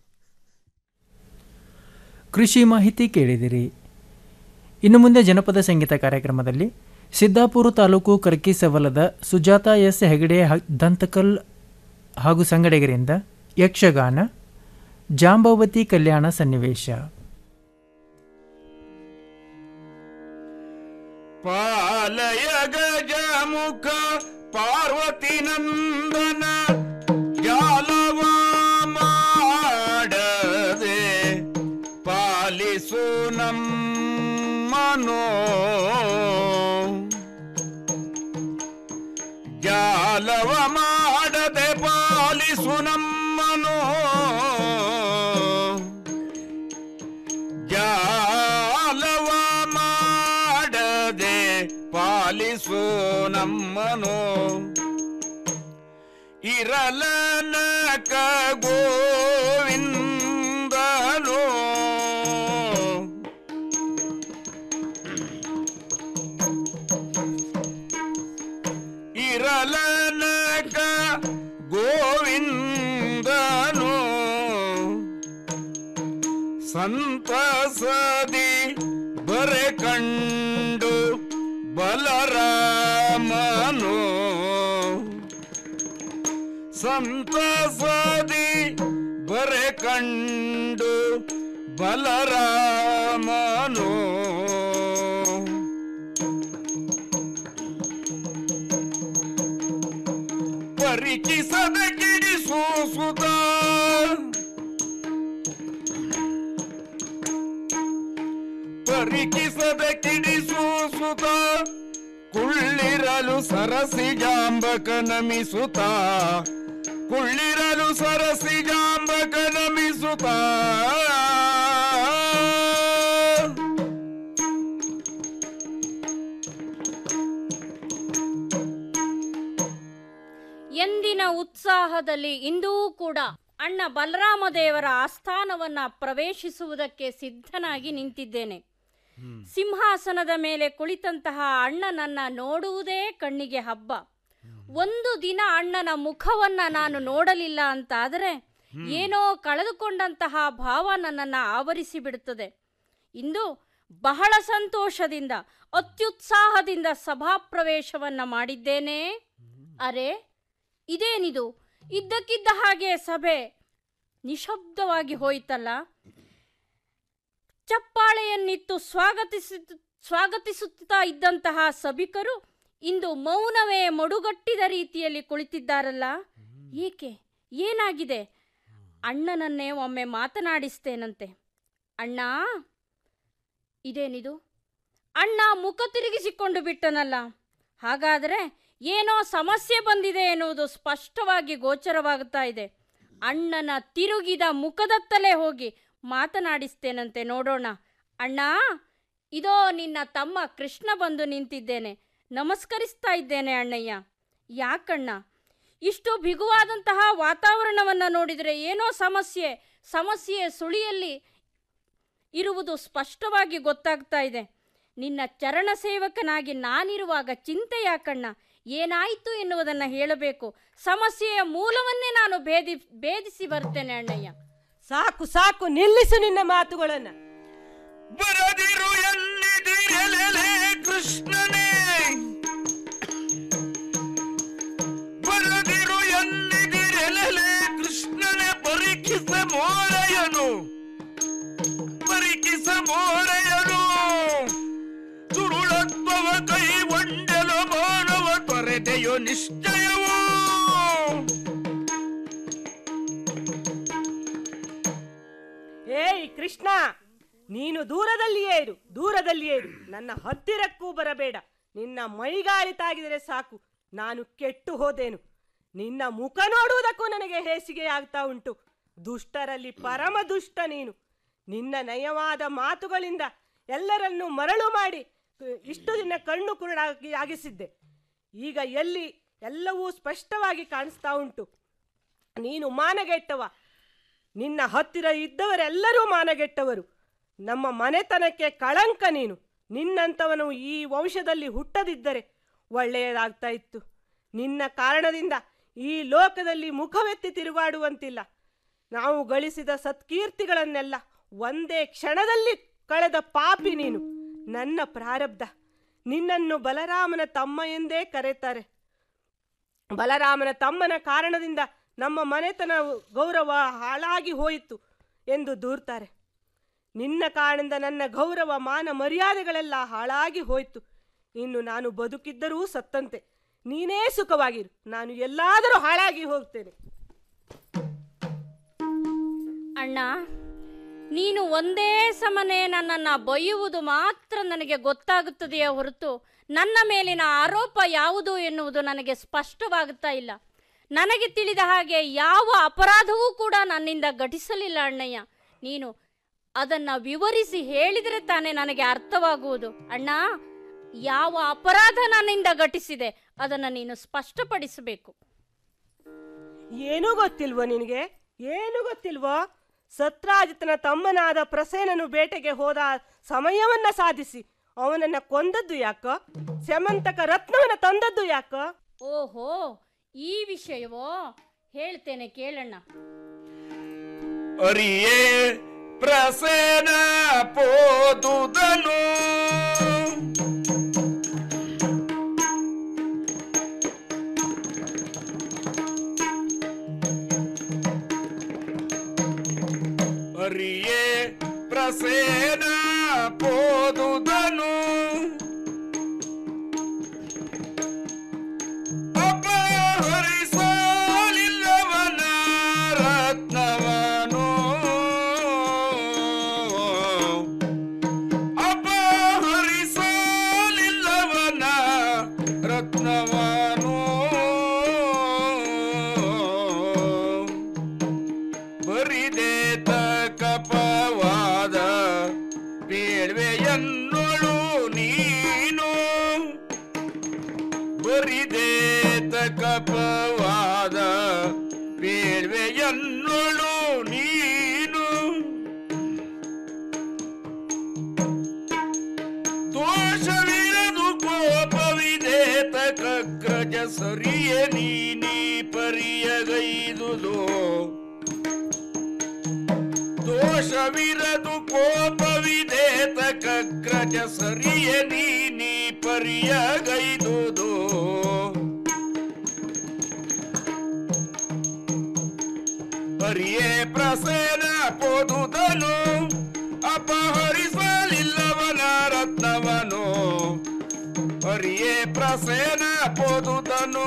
ಕೃಷಿ ಮಾಹಿತಿ ಕೇಳಿದಿರಿ ಇನ್ನು ಮುಂದೆ ಜನಪದ ಸಂಗೀತ ಕಾರ್ಯಕ್ರಮದಲ್ಲಿ ಸಿದ್ದಾಪುರ ತಾಲೂಕು ಕರ್ಕಿಸವಲದ ಸುಜಾತ ಎಸ್ ಹೆಗಡೆ ಹ- ದಂತಕಲ್ ಹಾಗೂ ಸಂಗಡಿಗರಿಂದ ಯಕ್ಷಗಾನ ಜಾಂಬವತಿ ಕಲ್ಯಾಣ ಸನ್ನಿವೇಶ
ಪಾಲಯ ಗಜಮುಖ ಪಾರ್ವತಿ ನಂದನ ಜಾಲವ ಮಾಡದೆ ಪಾಲಿಸು ನಮ್ಮನೋ ಜಾಲವ ಮಾಡದೆ ಪಾಲಿಸು ನಮ್ಮನೋ ಜಾಲವ ಮಾಡದೆ ಪಾಲಿಸು ನಮ್ಮನು ಇರಲನಕ ಗೋವಿಂದನು ಇರಲನಕ ಗೋವಿಂದನು ಸಂತಸದಿ ಬರೆ ಕಂಡು ಬಲರಾಮನು ಸಂತಸದಿ ಬರೆ ಕಂಡು ಬಲರಾಮನು ಪರಿಕಿಸದ ಕಿಡಿಸು ಸುತ ಪರಿಕಿಸದ ಕಿಡಿಸು ಸುತ ಕುಳ್ಳಿರಲು ಸರಸಿ ಜಾಂಬಕ ನಮಿಸುತ್ತ ಕುಳ್ಳಿರಲು ಸರಸಿ ಜಾಂಬಕ ನಮಿಸುತ್ತ
ಎಂದಿನ ಉತ್ಸಾಹದಲ್ಲಿ ಇಂದೂ ಕೂಡ ಅಣ್ಣ ಬಲರಾಮ ದೇವರ ಆಸ್ಥಾನವನ್ನ ಪ್ರವೇಶಿಸುವುದಕ್ಕೆ ಸಿದ್ಧನಾಗಿ ನಿಂತಿದ್ದೇನೆ ಸಿಂಹಾಸನದ ಮೇಲೆ ಕುಳಿತಂತಹ ಅಣ್ಣನನ್ನ ನೋಡುವುದೇ ಕಣ್ಣಿಗೆ ಹಬ್ಬ ಒಂದು ದಿನ ಅಣ್ಣನ ಮುಖವನ್ನ ನಾನು ನೋಡಲಿಲ್ಲ ಅಂತಾದರೆ ಏನೋ ಕಳೆದುಕೊಂಡಂತಹ ಭಾವ ನನ್ನನ್ನು ಆವರಿಸಿ ಬಿಡುತ್ತದೆ ಇಂದು ಬಹಳ ಸಂತೋಷದಿಂದ ಅತ್ಯುತ್ಸಾಹದಿಂದ ಸಭಾಪ್ರವೇಶವನ್ನ ಮಾಡಿದ್ದೇನೆ ಅರೆ ಇದೇನಿದು ಇದ್ದಕ್ಕಿದ್ದ ಹಾಗೆ ಸಭೆ ನಿಶಬ್ದವಾಗಿ ಹೋಯಿತಲ್ಲ ಚಪ್ಪಾಳೆಯನ್ನಿತ್ತು ಸ್ವಾಗತಿಸಿ ಸ್ವಾಗತಿಸುತ್ತಾ ಇದ್ದಂತಹ ಸಭಿಕರು ಇಂದು ಮೌನವೇ ಮಡುಗಟ್ಟಿದ ರೀತಿಯಲ್ಲಿ ಕುಳಿತಿದ್ದಾರಲ್ಲ ಏಕೆ ಏನಾಗಿದೆ ಅಣ್ಣನನ್ನೇ ಒಮ್ಮೆ ಮಾತನಾಡಿಸ್ತೇನಂತೆ ಅಣ್ಣ ಇದೇನಿದು ಅಣ್ಣ ಮುಖ ತಿರುಗಿಸಿಕೊಂಡು ಬಿಟ್ಟನಲ್ಲ ಹಾಗಾದರೆ ಏನೋ ಸಮಸ್ಯೆ ಬಂದಿದೆ ಎನ್ನುವುದು ಸ್ಪಷ್ಟವಾಗಿ ಗೋಚರವಾಗುತ್ತಾ ಇದೆ ಅಣ್ಣನ ತಿರುಗಿದ ಮುಖದತ್ತಲೇ ಹೋಗಿ ಮಾತನಾಡಿಸ್ತೇನಂತೆ ನೋಡೋಣ ಅಣ್ಣ ಇದೋ ನಿನ್ನ ತಮ್ಮ ಕೃಷ್ಣ ಬಂದು ನಿಂತಿದ್ದೇನೆ ನಮಸ್ಕರಿಸ್ತಾ ಇದ್ದೇನೆ ಅಣ್ಣಯ್ಯ ಯಾಕಣ್ಣ ಇಷ್ಟು ಬಿಗುವಾದಂತಹ ವಾತಾವರಣವನ್ನು ನೋಡಿದರೆ ಏನೋ ಸಮಸ್ಯೆ ಸಮಸ್ಯೆಯ ಸುಳಿಯಲ್ಲಿ ಇರುವುದು ಸ್ಪಷ್ಟವಾಗಿ ಗೊತ್ತಾಗ್ತಾ ಇದೆ ನಿನ್ನ ಚರಣ ಸೇವಕನಾಗಿ ನಾನಿರುವಾಗ ಚಿಂತೆ ಯಾಕಣ್ಣ ಏನಾಯಿತು ಎನ್ನುವುದನ್ನು ಹೇಳಬೇಕು ಸಮಸ್ಯೆಯ ಮೂಲವನ್ನೇ ನಾನು ಭೇದಿ ಭೇದಿಸಿ ಬರ್ತೇನೆ ಅಣ್ಣಯ್ಯ
ಸಾಕು ಸಾಕು ನಿಲ್ಲಿಸು ನಿನ್ನ ಮಾತುಗಳನ್ನ
ಬರದಿರು ಎಲ್ಲಿದಿರಲೆಲೆ ಕೃಷ್ಣನೇ ಬರದಿರು ಎಲ್ಲಿದಿರಲೆಲೆ ಕೃಷ್ಣನೇ ಪರೀಕ್ಷಿಸ ಮೋರೆಯನು ಪರೀಕ್ಷಿಸ ಮೋರೆಯನು ಸುರುಳತ್ವವ ಕೈ ಒಂಡೆಲು ಮಾನವ ತೊರೆದೆಯೋ ನಿಶ್ಚಯವೋ
ಏಯ್ ಕೃಷ್ಣ ನೀನು ದೂರದಲ್ಲಿಯೇ ಇರು ದೂರದಲ್ಲಿಯೇ ಇರು ನನ್ನ ಹತ್ತಿರಕ್ಕೂ ಬರಬೇಡ ನಿನ್ನ ಮೈಗಾಳಿ ತಾಗಿದರೆ ಸಾಕು ನಾನು ಕೆಟ್ಟು ಹೋದೇನು ನಿನ್ನ ಮುಖ ನೋಡುವುದಕ್ಕೂ ನನಗೆ ಹೇಸಿಗೆ ಆಗ್ತಾ ಉಂಟು ದುಷ್ಟರಲ್ಲಿ ಪರಮ ದುಷ್ಟ ನೀನು ನಿನ್ನ ನಯವಾದ ಮಾತುಗಳಿಂದ ಎಲ್ಲರನ್ನೂ ಮರಳು ಮಾಡಿ ಅಹ್, ಇಷ್ಟು ದಿನ ಕಣ್ಣು ಕುರುಡಾಗಿ ಆಗಿಸಿದ್ದೆ ಈಗ ಎಲ್ಲಿ ಎಲ್ಲವೂ ಸ್ಪಷ್ಟವಾಗಿ ಕಾಣಿಸ್ತಾ ಉಂಟು ನೀನು ಮಾನಗೆಟ್ಟವ ನಿನ್ನ ಹತ್ತಿರ ಇದ್ದವರೆಲ್ಲರೂ ಮಾನಗೆಟ್ಟವರು ನಮ್ಮ ಮನೆತನಕ್ಕೆ ಕಳಂಕ ನೀನು ನಿನ್ನಂಥವನು ಈ ವಂಶದಲ್ಲಿ ಹುಟ್ಟದಿದ್ದರೆ ಒಳ್ಳೆಯದಾಗ್ತಾ ಇತ್ತು ನಿನ್ನ ಕಾರಣದಿಂದ ಈ ಲೋಕದಲ್ಲಿ ಮುಖವೆತ್ತಿ ತಿರುಗಾಡುವಂತಿಲ್ಲ ನಾವು ಗಳಿಸಿದ ಸತ್ಕೀರ್ತಿಗಳನ್ನೆಲ್ಲ ಒಂದೇ ಕ್ಷಣದಲ್ಲಿ ಕಳೆದ ಪಾಪಿ ನೀನು ನನ್ನ ಪ್ರಾರಬ್ಧ ನಿನ್ನನ್ನು ಬಲರಾಮನ ತಮ್ಮ ಎಂದೇ ಕರೆತಾರೆ ಬಲರಾಮನ ತಮ್ಮನ ಕಾರಣದಿಂದ ನಮ್ಮ ಮನೆತನ ಗೌರವ ಹಾಳಾಗಿ ಹೋಯಿತು ಎಂದು ದೂರ್ತಾರೆ ನಿನ್ನ ಕಾರಣದಿಂದ ನನ್ನ ಗೌರವ ಮಾನ ಮರ್ಯಾದೆಗಳೆಲ್ಲ ಹಾಳಾಗಿ ಹೋಯಿತು ಇನ್ನು ನಾನು ಬದುಕಿದ್ದರೂ ಸತ್ತಂತೆ ನೀನೇ ಸುಖವಾಗಿರು ನಾನು ಎಲ್ಲಾದರೂ ಹಾಳಾಗಿ ಹೋಗ್ತೇನೆ
ಅಣ್ಣ ನೀನು ಒಂದೇ ಸಮನೆ ನನ್ನನ್ನು ಬೈಯುವುದು ಮಾತ್ರ ನನಗೆ ಗೊತ್ತಾಗುತ್ತದೆಯೇ ಹೊರತು ನನ್ನ ಮೇಲಿನ ಆರೋಪ ಯಾವುದು ಎನ್ನುವುದು ನನಗೆ ಸ್ಪಷ್ಟವಾಗುತ್ತಾ ಇಲ್ಲ ನನಗೆ ತಿಳಿದ ಹಾಗೆ ಯಾವ ಅಪರಾಧವೂ ಕೂಡ ನನ್ನಿಂದ ಘಟಿಸಲಿಲ್ಲ ಅಣ್ಣಯ್ಯ ನೀನು ಅದನ್ನು ವಿವರಿಸಿ ಹೇಳಿದರೆ ತಾನೇ ನನಗೆ ಅರ್ಥವಾಗುವುದು ಅಣ್ಣ ಯಾವ ಅಪರಾಧ ನನ್ನಿಂದ ಘಟಿಸಿದೆ ಅದನ್ನು ನೀನು ಸ್ಪಷ್ಟಪಡಿಸಬೇಕು
ಏನೂ ಗೊತ್ತಿಲ್ವೋ ನಿನಗೆ ಏನು ಗೊತ್ತಿಲ್ವೋ ಸತ್ರಾಜಿತನ ತಮ್ಮನಾದ ಪ್ರಸೇನನು ಬೇಟೆಗೆ ಹೋದ ಸಮಯವನ್ನ ಸಾಧಿಸಿ ಅವನನ್ನ ಕೊಂದದ್ದು ಯಾಕೋ ಸ್ಯಮಂತಕ ರತ್ನವನ್ನ ತಂದದ್ದು ಯಾಕೋ
ಓಹೋ ಈ ವಿಷಯವೋ ಹೇಳ್ತೇನೆ ಕೇಳಣ್ಣ
ಅರಿಯೇ ಪ್ರಸೇನ ಪೋದುದನು ಅರಿಯೇ ಪ್ರಸೇನ ಪೋದುದನು ಅಪಹರಿಸಲಿಲ್ಲವನ ರತ್ನವನು ಅಪಹರಿಸಲಿಲ್ಲವನ ರತ್ನವನು ಬರಿದೇತ ಕಪವಾದ ಬೇಡ್ವೆಯನ್ನೊಳು ನೀನು ಬರಿದೇತ ಕಪವಾದ ಬೇಡ್ವೆಯನ್ನೊಳು ನೀನು ದೋಷವಿರದು ಕೋಪವಿದೇತ ಕಗ್ರಜ ಸರಿಯ ನೀನಿ ಪರಿಯಗೈದುದು ದೋಷವಿರದು ಕೋಪವಿದೇತ ಕಗ್ರಜ ಸರಿಯ ನೀನಿ ಪರಿಯಗೈದುದು ಹರಿಯೇ ಪ್ರಸೇನ ಪೋದುದನು ಅಪಹರಿಸಲಿಲ್ಲವನ ರತ್ನವನು ಹರಿಯೇ ಪ್ರಸೇನ ಪೋದುದನು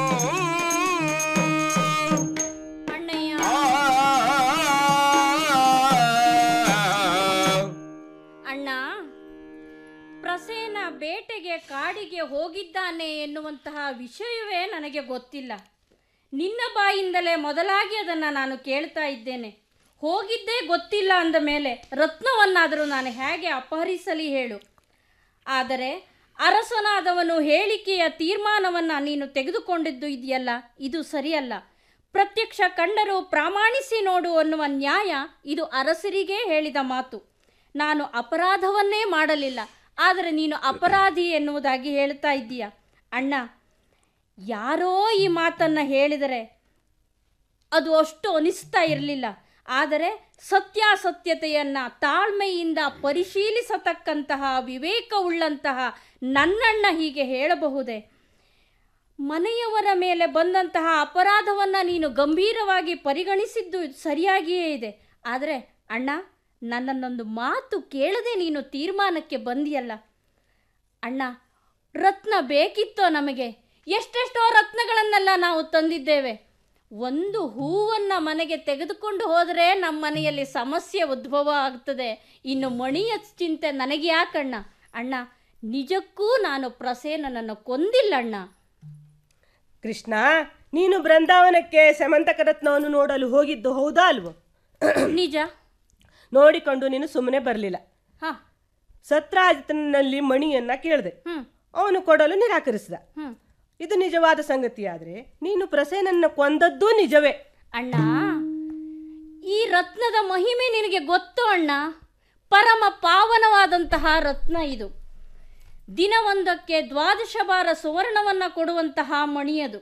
ಅಣ್ಣ ಪ್ರಸೇನ ಬೇಟೆಗೆ ಕಾಡಿಗೆ ಹೋಗಿದ್ದಾನೆ ಎನ್ನುವಂತಹ ವಿಷಯವೇ ನನಗೆ ಗೊತ್ತಿಲ್ಲ ನಿನ್ನ ಬಾಯಿಂದಲೇ ಮೊದಲಾಗಿ ಅದನ್ನು ನಾನು ಕೇಳ್ತಾ ಇದ್ದೇನೆ ಹೋಗಿದ್ದೇ ಗೊತ್ತಿಲ್ಲ ಅಂದ ಮೇಲೆ ರತ್ನವನ್ನಾದರೂ ನಾನು ಹೇಗೆ ಅಪಹರಿಸಲಿ ಹೇಳು ಆದರೆ ಅರಸನಾದವನು ಹೇಳಿಕೆಯ ತೀರ್ಮಾನವನ್ನು ನೀನು ತೆಗೆದುಕೊಂಡಿದ್ದು ಇದೆಯಲ್ಲ ಇದು ಸರಿಯಲ್ಲ ಪ್ರತ್ಯಕ್ಷ ಕಂಡರೂ ಪ್ರಾಮಾಣಿಸಿ ನೋಡು ಅನ್ನುವ ನ್ಯಾಯ ಇದು ಅರಸರಿಗೇ ಹೇಳಿದ ಮಾತು ನಾನು ಅಪರಾಧವನ್ನೇ ಮಾಡಲಿಲ್ಲ ಆದರೆ ನೀನು ಅಪರಾಧಿ ಎನ್ನುವುದಾಗಿ ಹೇಳ್ತಾ ಇದ್ದೀಯ ಅಣ್ಣ ಯಾರೋ ಈ ಮಾತನ್ನು ಹೇಳಿದರೆ ಅದು ಅಷ್ಟು ಅನಿಸ್ತಾ ಇರಲಿಲ್ಲ ಆದರೆ ಸತ್ಯಾಸತ್ಯತೆಯನ್ನು ತಾಳ್ಮೆಯಿಂದ ಪರಿಶೀಲಿಸತಕ್ಕಂತಹ ವಿವೇಕವುಳ್ಳಂತಹ ನನ್ನಣ್ಣ ಹೀಗೆ ಹೇಳಬಹುದೇ ಮನೆಯವರ ಮೇಲೆ ಬಂದಂತಹ ಅಪರಾಧವನ್ನು ನೀನು ಗಂಭೀರವಾಗಿ ಪರಿಗಣಿಸಿದ್ದು ಸರಿಯಾಗಿಯೇ ಇದೆ ಆದರೆ ಅಣ್ಣ ನನ್ನನ್ನೊಂದು ಮಾತು ಕೇಳದೆ ನೀನು ತೀರ್ಮಾನಕ್ಕೆ ಬಂದಿಯಲ್ಲ ಅಣ್ಣ ರತ್ನ ಬೇಕಿತ್ತೋ ನಮಗೆ ಎಷ್ಟೆಷ್ಟೋ ರತ್ನಗಳನ್ನೆಲ್ಲ ನಾವು ತಂದಿದ್ದೇವೆ ಒಂದು ಹೂವನ್ನ ಮನೆಗೆ ತೆಗೆದುಕೊಂಡು ಹೋದರೆ ನಮ್ಮ ಮನೆಯಲ್ಲಿ ಸಮಸ್ಯೆ ಉದ್ಭವ ಆಗ್ತದೆ ಇನ್ನು ಮಣಿಯ ಚಿಂತೆ ನನಗೆ ಯಾಕಣ್ಣ ಅಣ್ಣ ನಿಜಕ್ಕೂ ನಾನು ಪ್ರಸೇನನನ್ನು ಕೊಂದಿಲ್ಲ ಅಣ್ಣ
ಕೃಷ್ಣ ನೀನು ಬೃಂದಾವನಕ್ಕೆ ಸಮಂತಕ ರತ್ನವನ್ನು ನೋಡಲು ಹೋಗಿದ್ದು ಹೌದಾ ಅಲ್ವೋ
ನಿಜ
ನೋಡಿಕೊಂಡು ನೀನು ಸುಮ್ಮನೆ ಬರಲಿಲ್ಲ
ಹಾ
ಸತ್ರಾಜಿತನಲ್ಲಿ ಮಣಿಯನ್ನ ಕೇಳಿದೆ ಅವನು ಕೊಡಲು ನಿರಾಕರಿಸಿದ
ಹ್ಮ್
ಇದು ನಿಜವಾದ ಸಂಗತಿಯಾದ್ರೆ ನೀನು ಪ್ರಸೇನನ್ನ ಕೊಂದದ್ದೂ ನಿಜವೇ
ಅಣ್ಣ ಈ ರತ್ನದ ಮಹಿಮೆ ನಿನಗೆ ಗೊತ್ತು ಅಣ್ಣ ಪರಮ ಪಾವನವಾದಂತಹ ರತ್ನ ಇದು ದಿನವೊಂದಕ್ಕೆ ದ್ವಾದಶ ಬಾರ ಸುವರ್ಣವನ್ನು ಕೊಡುವಂತಹ ಮಣಿಯದು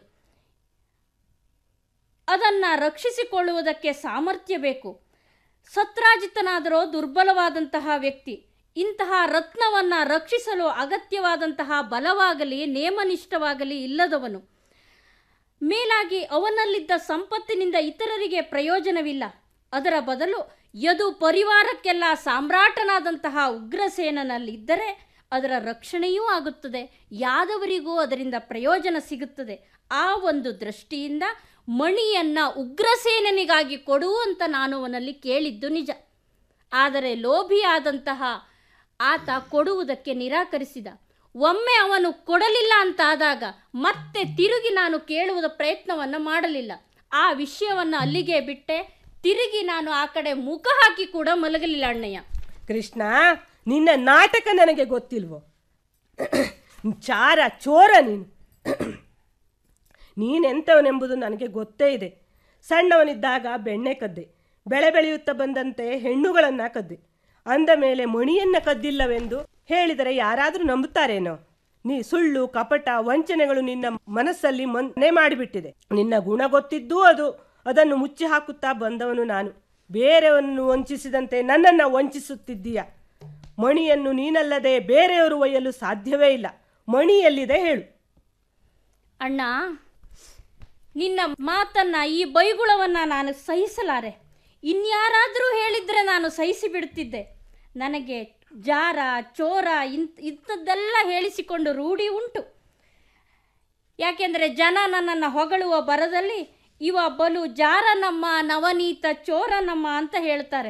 ಅದನ್ನು ರಕ್ಷಿಸಿಕೊಳ್ಳುವುದಕ್ಕೆ ಸಾಮರ್ಥ್ಯ ಬೇಕು ಸತ್ರಾಜಿತನಾದರೋ ದುರ್ಬಲವಾದಂತಹ ವ್ಯಕ್ತಿ ಇಂತಹ ರತ್ನವನ್ನು ರಕ್ಷಿಸಲು ಅಗತ್ಯವಾದಂತಹ ಬಲವಾಗಲಿ ನೇಮನಿಷ್ಠವಾಗಲಿ ಇಲ್ಲದವನು ಮೇಲಾಗಿ ಅವನಲ್ಲಿದ್ದ ಸಂಪತ್ತಿನಿಂದ ಇತರರಿಗೆ ಪ್ರಯೋಜನವಿಲ್ಲ ಅದರ ಬದಲು ಯದು ಪರಿವಾರಕ್ಕೆಲ್ಲ ಸಾಮ್ರಾಟನಾದಂತಹ ಉಗ್ರಸೇನನಲ್ಲಿದ್ದರೆ ಅದರ ರಕ್ಷಣೆಯೂ ಆಗುತ್ತದೆ ಯಾದವರಿಗೂ ಅದರಿಂದ ಪ್ರಯೋಜನ ಸಿಗುತ್ತದೆ ಆ ಒಂದು ದೃಷ್ಟಿಯಿಂದ ಮಣಿಯನ್ನ ಉಗ್ರಸೇನನಿಗಾಗಿ ಕೊಡು ಅಂತ ನಾನು ಅವನಲ್ಲಿ ಕೇಳಿದ್ದು ನಿಜ ಆದರೆ ಲೋಭಿಯಾದಂತಹ ಆತ ಕೊಡುವುದಕ್ಕೆ ನಿರಾಕರಿಸಿದ ಒಮ್ಮೆ ಅವನು ಕೊಡಲಿಲ್ಲ ಅಂತಾದಾಗ ಮತ್ತೆ ತಿರುಗಿ ನಾನು ಕೇಳುವುದ ಪ್ರಯತ್ನವನ್ನು ಮಾಡಲಿಲ್ಲ ಆ ವಿಷಯವನ್ನು ಅಲ್ಲಿಗೆ ಬಿಟ್ಟೆ ತಿರುಗಿ ನಾನು ಆ ಕಡೆ ಮುಖ ಹಾಕಿ ಕೂಡ ಮಲಗಲಿಲ್ಲ ಅಣ್ಣಯ್ಯ
ಕೃಷ್ಣ ನಿನ್ನ ನಾಟಕ ನನಗೆ ಗೊತ್ತಿಲ್ವೋ ಚಾರ ಚೋರ ನೀನು ನೀನೆಂಥವನೆಂಬುದು ನನಗೆ ಗೊತ್ತೇ ಇದೆ ಸಣ್ಣವನಿದ್ದಾಗ ಬೆಣ್ಣೆ ಕದ್ದೆ ಬೆಳೆ ಬೆಳೆಯುತ್ತಾ ಬಂದಂತೆ ಹೆಣ್ಣುಗಳನ್ನು ಕದ್ದೆ ಅಂದ ಮೇಲೆ ಮಣಿಯನ್ನ ಕದ್ದಿಲ್ಲವೆಂದು ಹೇಳಿದರೆ ಯಾರಾದರೂ ನಂಬುತ್ತಾರೇನೋ ನೀ ಸುಳ್ಳು ಕಪಟ ವಂಚನೆಗಳು ನಿನ್ನ ಮನಸ್ಸಲ್ಲಿ ಮನೆ ಮಾಡಿಬಿಟ್ಟಿದೆ ನಿನ್ನ ಗುಣ ಗೊತ್ತಿದ್ದೂ ಅದು ಅದನ್ನು ಮುಚ್ಚಿ ಹಾಕುತ್ತಾ ಬಂದವನು ನಾನು ಬೇರೆಯನ್ನು ವಂಚಿಸಿದಂತೆ ನನ್ನನ್ನು ವಂಚಿಸುತ್ತಿದ್ದೀಯ ಮಣಿಯನ್ನು ನೀನಲ್ಲದೆ ಬೇರೆಯವರು ಒಯ್ಯಲು ಸಾಧ್ಯವೇ ಇಲ್ಲ ಮಣಿ ಎಲ್ಲಿದೆ ಹೇಳು
ಅಣ್ಣ ನಿನ್ನ ಮಾತನ್ನ ಈ ಬೈಗುಳವನ್ನ ನಾನು ಸಹಿಸಲಾರೆ ಇನ್ಯಾರಾದರೂ ಹೇಳಿದ್ರೆ ನಾನು ಸಹಿಸಿ ಬಿಡುತ್ತಿದ್ದೆ ನನಗೆ ಜಾರ ಚೋರ ಇಂಥ ಇಂಥದ್ದೆಲ್ಲ ಹೇಳಿಸಿಕೊಂಡು ರೂಢಿ ಉಂಟು ಯಾಕೆಂದರೆ ಜನ ನನ್ನನ್ನು ಹೊಗಳುವ ಬರದಲ್ಲಿ ಇವ ಬಲು ಜಾರ ನಮ್ಮ ನವನೀತ ಚೋರ ನಮ್ಮ ಅಂತ ಹೇಳ್ತಾರೆ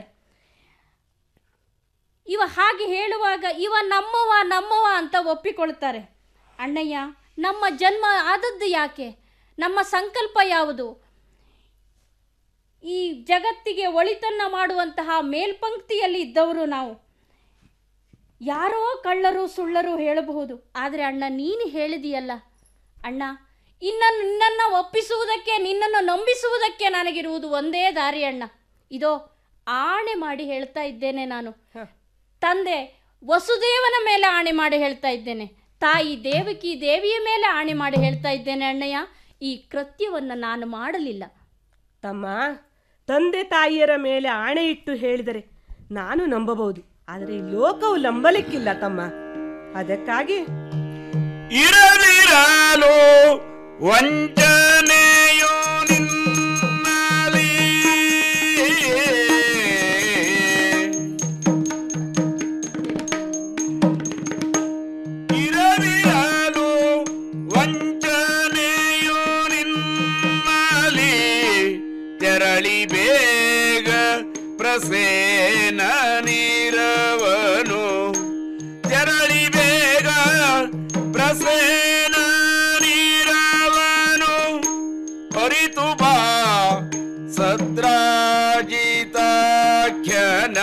ಇವ ಹಾಗೆ ಹೇಳುವಾಗ ಇವ ನಮ್ಮವ ನಮ್ಮವ ಅಂತ ಒಪ್ಪಿಕೊಳ್ತಾರೆ ಅಣ್ಣಯ್ಯ ನಮ್ಮ ಜನ್ಮ ಆದದ್ದು ಯಾಕೆ ನಮ್ಮ ಸಂಕಲ್ಪ ಯಾವುದು ಈ ಜಗತ್ತಿಗೆ ಒಳಿತನ್ನ ಮಾಡುವಂತಹ ಮೇಲ್ಪಂಕ್ತಿಯಲ್ಲಿ ಇದ್ದವರು ನಾವು ಯಾರೋ ಕಳ್ಳರು ಸುಳ್ಳರು ಹೇಳಬಹುದು ಆದರೆ ಅಣ್ಣ ನೀನು ಹೇಳಿದೆಯಲ್ಲ ಅಣ್ಣ ಇನ್ನನ್ನು ನಿನ್ನನ್ನು ಒಪ್ಪಿಸುವುದಕ್ಕೆ ನಿನ್ನನ್ನು ನಂಬಿಸುವುದಕ್ಕೆ ನನಗಿರುವುದು ಒಂದೇ ದಾರಿ ಅಣ್ಣ ಇದೋ ಆಣೆ ಮಾಡಿ ಹೇಳ್ತಾ ಇದ್ದೇನೆ ನಾನು ತಂದೆ ವಸುದೇವನ ಮೇಲೆ ಆಣೆ ಮಾಡಿ ಹೇಳ್ತಾ ಇದ್ದೇನೆ ತಾಯಿ ದೇವಕಿ ದೇವಿಯ ಮೇಲೆ ಆಣೆ ಮಾಡಿ ಹೇಳ್ತಾ ಇದ್ದೇನೆ ಅಣ್ಣಯ್ಯ ಈ ಕೃತ್ಯವನ್ನು ನಾನು ಮಾಡಲಿಲ್ಲ
ತಮ್ಮ ತಂದೆ ತಾಯಿಯರ ಮೇಲೆ ಆಣೆ ಇಟ್ಟು ಹೇಳಿದರೆ ನಾನು ನಂಬಬಹುದು ಆದರೆ ಈ ಲೋಕವು ನಂಬಲಿಕ್ಕಿಲ್ಲ ತಮ್ಮ ಅದಕ್ಕಾಗಿ
ಇರದಿರಲು ವಂಚನೆಯೋ ನಿನ್ನಲಿ ಇರದಿರಲು ವಂಚನೆಯೋ ನಿನ್ನಲಿ ತೆರಳಿ ಬೇಗ ಪ್ರಸೇನ ನೀರವನು ತೆರಳಿ ಬೇಗ ಪ್ರಸೇನ ನೀರವನು ಅರಿತು ಬಾ ಸದ್ರಾಜಿತಾಖ್ಯನ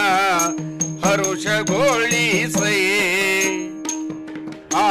ಹರುಷಗೊಳಿಸೇ ಆ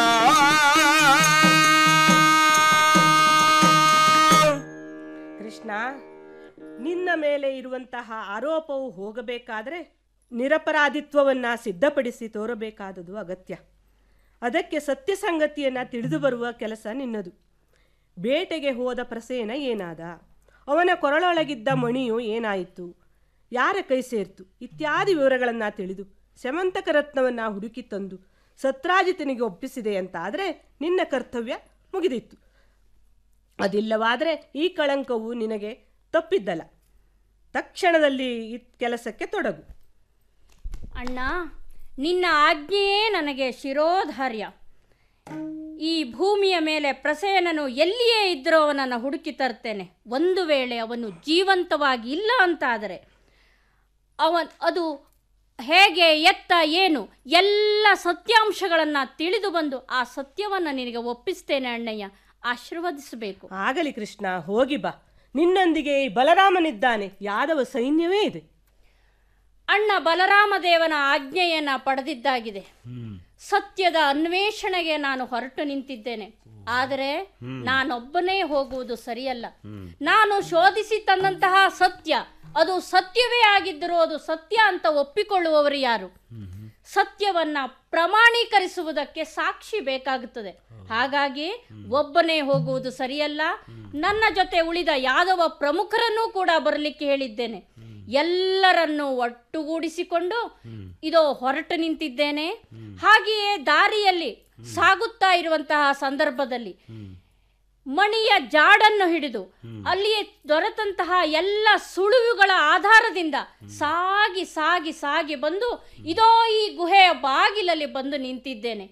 ಕೃಷ್ಣ ನಿನ್ನ ಮೇಲೆ ಇರುವಂತಹ ಆರೋಪವು ಹೋಗಬೇಕಾದರೆ ನಿರಪರಾಧಿತ್ವವನ್ನ ಸಿದ್ಧಪಡಿಸಿ ತೋರಬೇಕಾದುದು ಅಗತ್ಯ ಅದಕ್ಕೆ ಸತ್ಯ ಸಂಗತಿಯನ್ನ ತಿಳಿದು ಬರುವ ಕೆಲಸ ನಿನ್ನದು ಬೇಟೆಗೆ ಹೋದ ಪ್ರಸೇನ ಏನಾದ ಅವನ ಕೊರಳೊಳಗಿದ್ದ ಮಣಿಯು ಏನಾಯಿತು ಯಾರ ಕೈ ಸೇರ್ತು ಇತ್ಯಾದಿ ವಿವರಗಳನ್ನು ತಿಳಿದು ಶಮಂತಕ ರತ್ನವನ್ನು ಹುಡುಕಿ ತಂದು ಸತ್ರಾಜಿತನಿಗೆ ಒಪ್ಪಿಸಿದೆ ಅಂತಾದರೆ ನಿನ್ನ ಕರ್ತವ್ಯ ಮುಗಿದಿತ್ತು ಅದಿಲ್ಲವಾದರೆ ಈ ಕಳಂಕವು ನಿನಗೆ ತಪ್ಪಿದ್ದಲ್ಲ ತಕ್ಷಣದಲ್ಲಿ ಈ ಕೆಲಸಕ್ಕೆ ತೊಡಗು
ಅಣ್ಣ ನಿನ್ನ ಆಜ್ಞೆಯೇ ನನಗೆ ಶಿರೋಧಾರ್ಯ ಈ ಭೂಮಿಯ ಮೇಲೆ ಪ್ರಸೇನನು ಎಲ್ಲಿಯೇ ಇದ್ದರೂ ಅವನನ್ನು ಹುಡುಕಿ ತರ್ತೇನೆ ಒಂದು ವೇಳೆ ಅವನು ಜೀವಂತವಾಗಿ ಇಲ್ಲ ಅಂತಾದರೆ ಅವನ್ ಅದು ಹೇಗೆ ಎತ್ತ ಏನು ಎಲ್ಲ ಸತ್ಯಾಂಶಗಳನ್ನು ತಿಳಿದು ಬಂದು ಆ ಸತ್ಯವನ್ನು ನಿನಗೆ ಒಪ್ಪಿಸ್ತೇನೆ ಅಣ್ಣಯ್ಯ ಆಶೀರ್ವದಿಸಬೇಕು
ಆಗಲಿ ಕೃಷ್ಣ ಹೋಗಿ ಬಾ ನಿನ್ನೊಂದಿಗೆ ಈ ಬಲರಾಮನಿದ್ದಾನೆ ಯಾದವ ಸೈನ್ಯವೇ ಇದೆ
ಅಣ್ಣ ಬಲರಾಮ ದೇವನ ಆಜ್ಞೆಯನ್ನು ಪಡೆದಿದ್ದಾಗಿದೆ ಸತ್ಯದ ಅನ್ವೇಷಣೆಗೆ ನಾನು ಹೊರಟು ನಿಂತಿದ್ದೇನೆ ಆದರೆ ನಾನೊಬ್ಬನೇ ಹೋಗುವುದು ಸರಿಯಲ್ಲ ನಾನು ಶೋಧಿಸಿ ತಂದಂತಹ ಸತ್ಯ ಅದು ಸತ್ಯವೇ ಆಗಿದ್ದರೂ ಅದು ಸತ್ಯ ಅಂತ ಒಪ್ಪಿಕೊಳ್ಳುವವರು ಯಾರು ಸತ್ಯವನ್ನ ಪ್ರಮಾಣೀಕರಿಸುವುದಕ್ಕೆ ಸಾಕ್ಷಿ ಬೇಕಾಗುತ್ತದೆ ಹಾಗಾಗಿ ಒಬ್ಬನೇ ಹೋಗುವುದು ಸರಿಯಲ್ಲ ನನ್ನ ಜೊತೆ ಉಳಿದ ಯಾದವ ಪ್ರಮುಖರನ್ನೂ ಕೂಡ ಬರಲಿಕ್ಕೆ ಹೇಳಿದ್ದೇನೆ ಎಲ್ಲರನ್ನೂ ಒಟ್ಟುಗೂಡಿಸಿಕೊಂಡು ಇದೋ ಹೊರಟು ನಿಂತಿದ್ದೇನೆ ಹಾಗೆಯೇ ದಾರಿಯಲ್ಲಿ ಸಾಗುತ್ತಾ ಇರುವಂತಹ ಸಂದರ್ಭದಲ್ಲಿ ಮಣಿಯ ಜಾಡನ್ನು ಹಿಡಿದು ಅಲ್ಲಿಯೇ ದೊರೆತಂತಹ ಎಲ್ಲ ಸುಳುವುಗಳ ಆಧಾರದಿಂದ ಸಾಗಿ ಸಾಗಿ ಸಾಗಿ ಬಂದು ಇದೋ ಈ ಗುಹೆಯ ಬಾಗಿಲಲ್ಲಿ ಬಂದು ನಿಂತಿದ್ದೇನೆ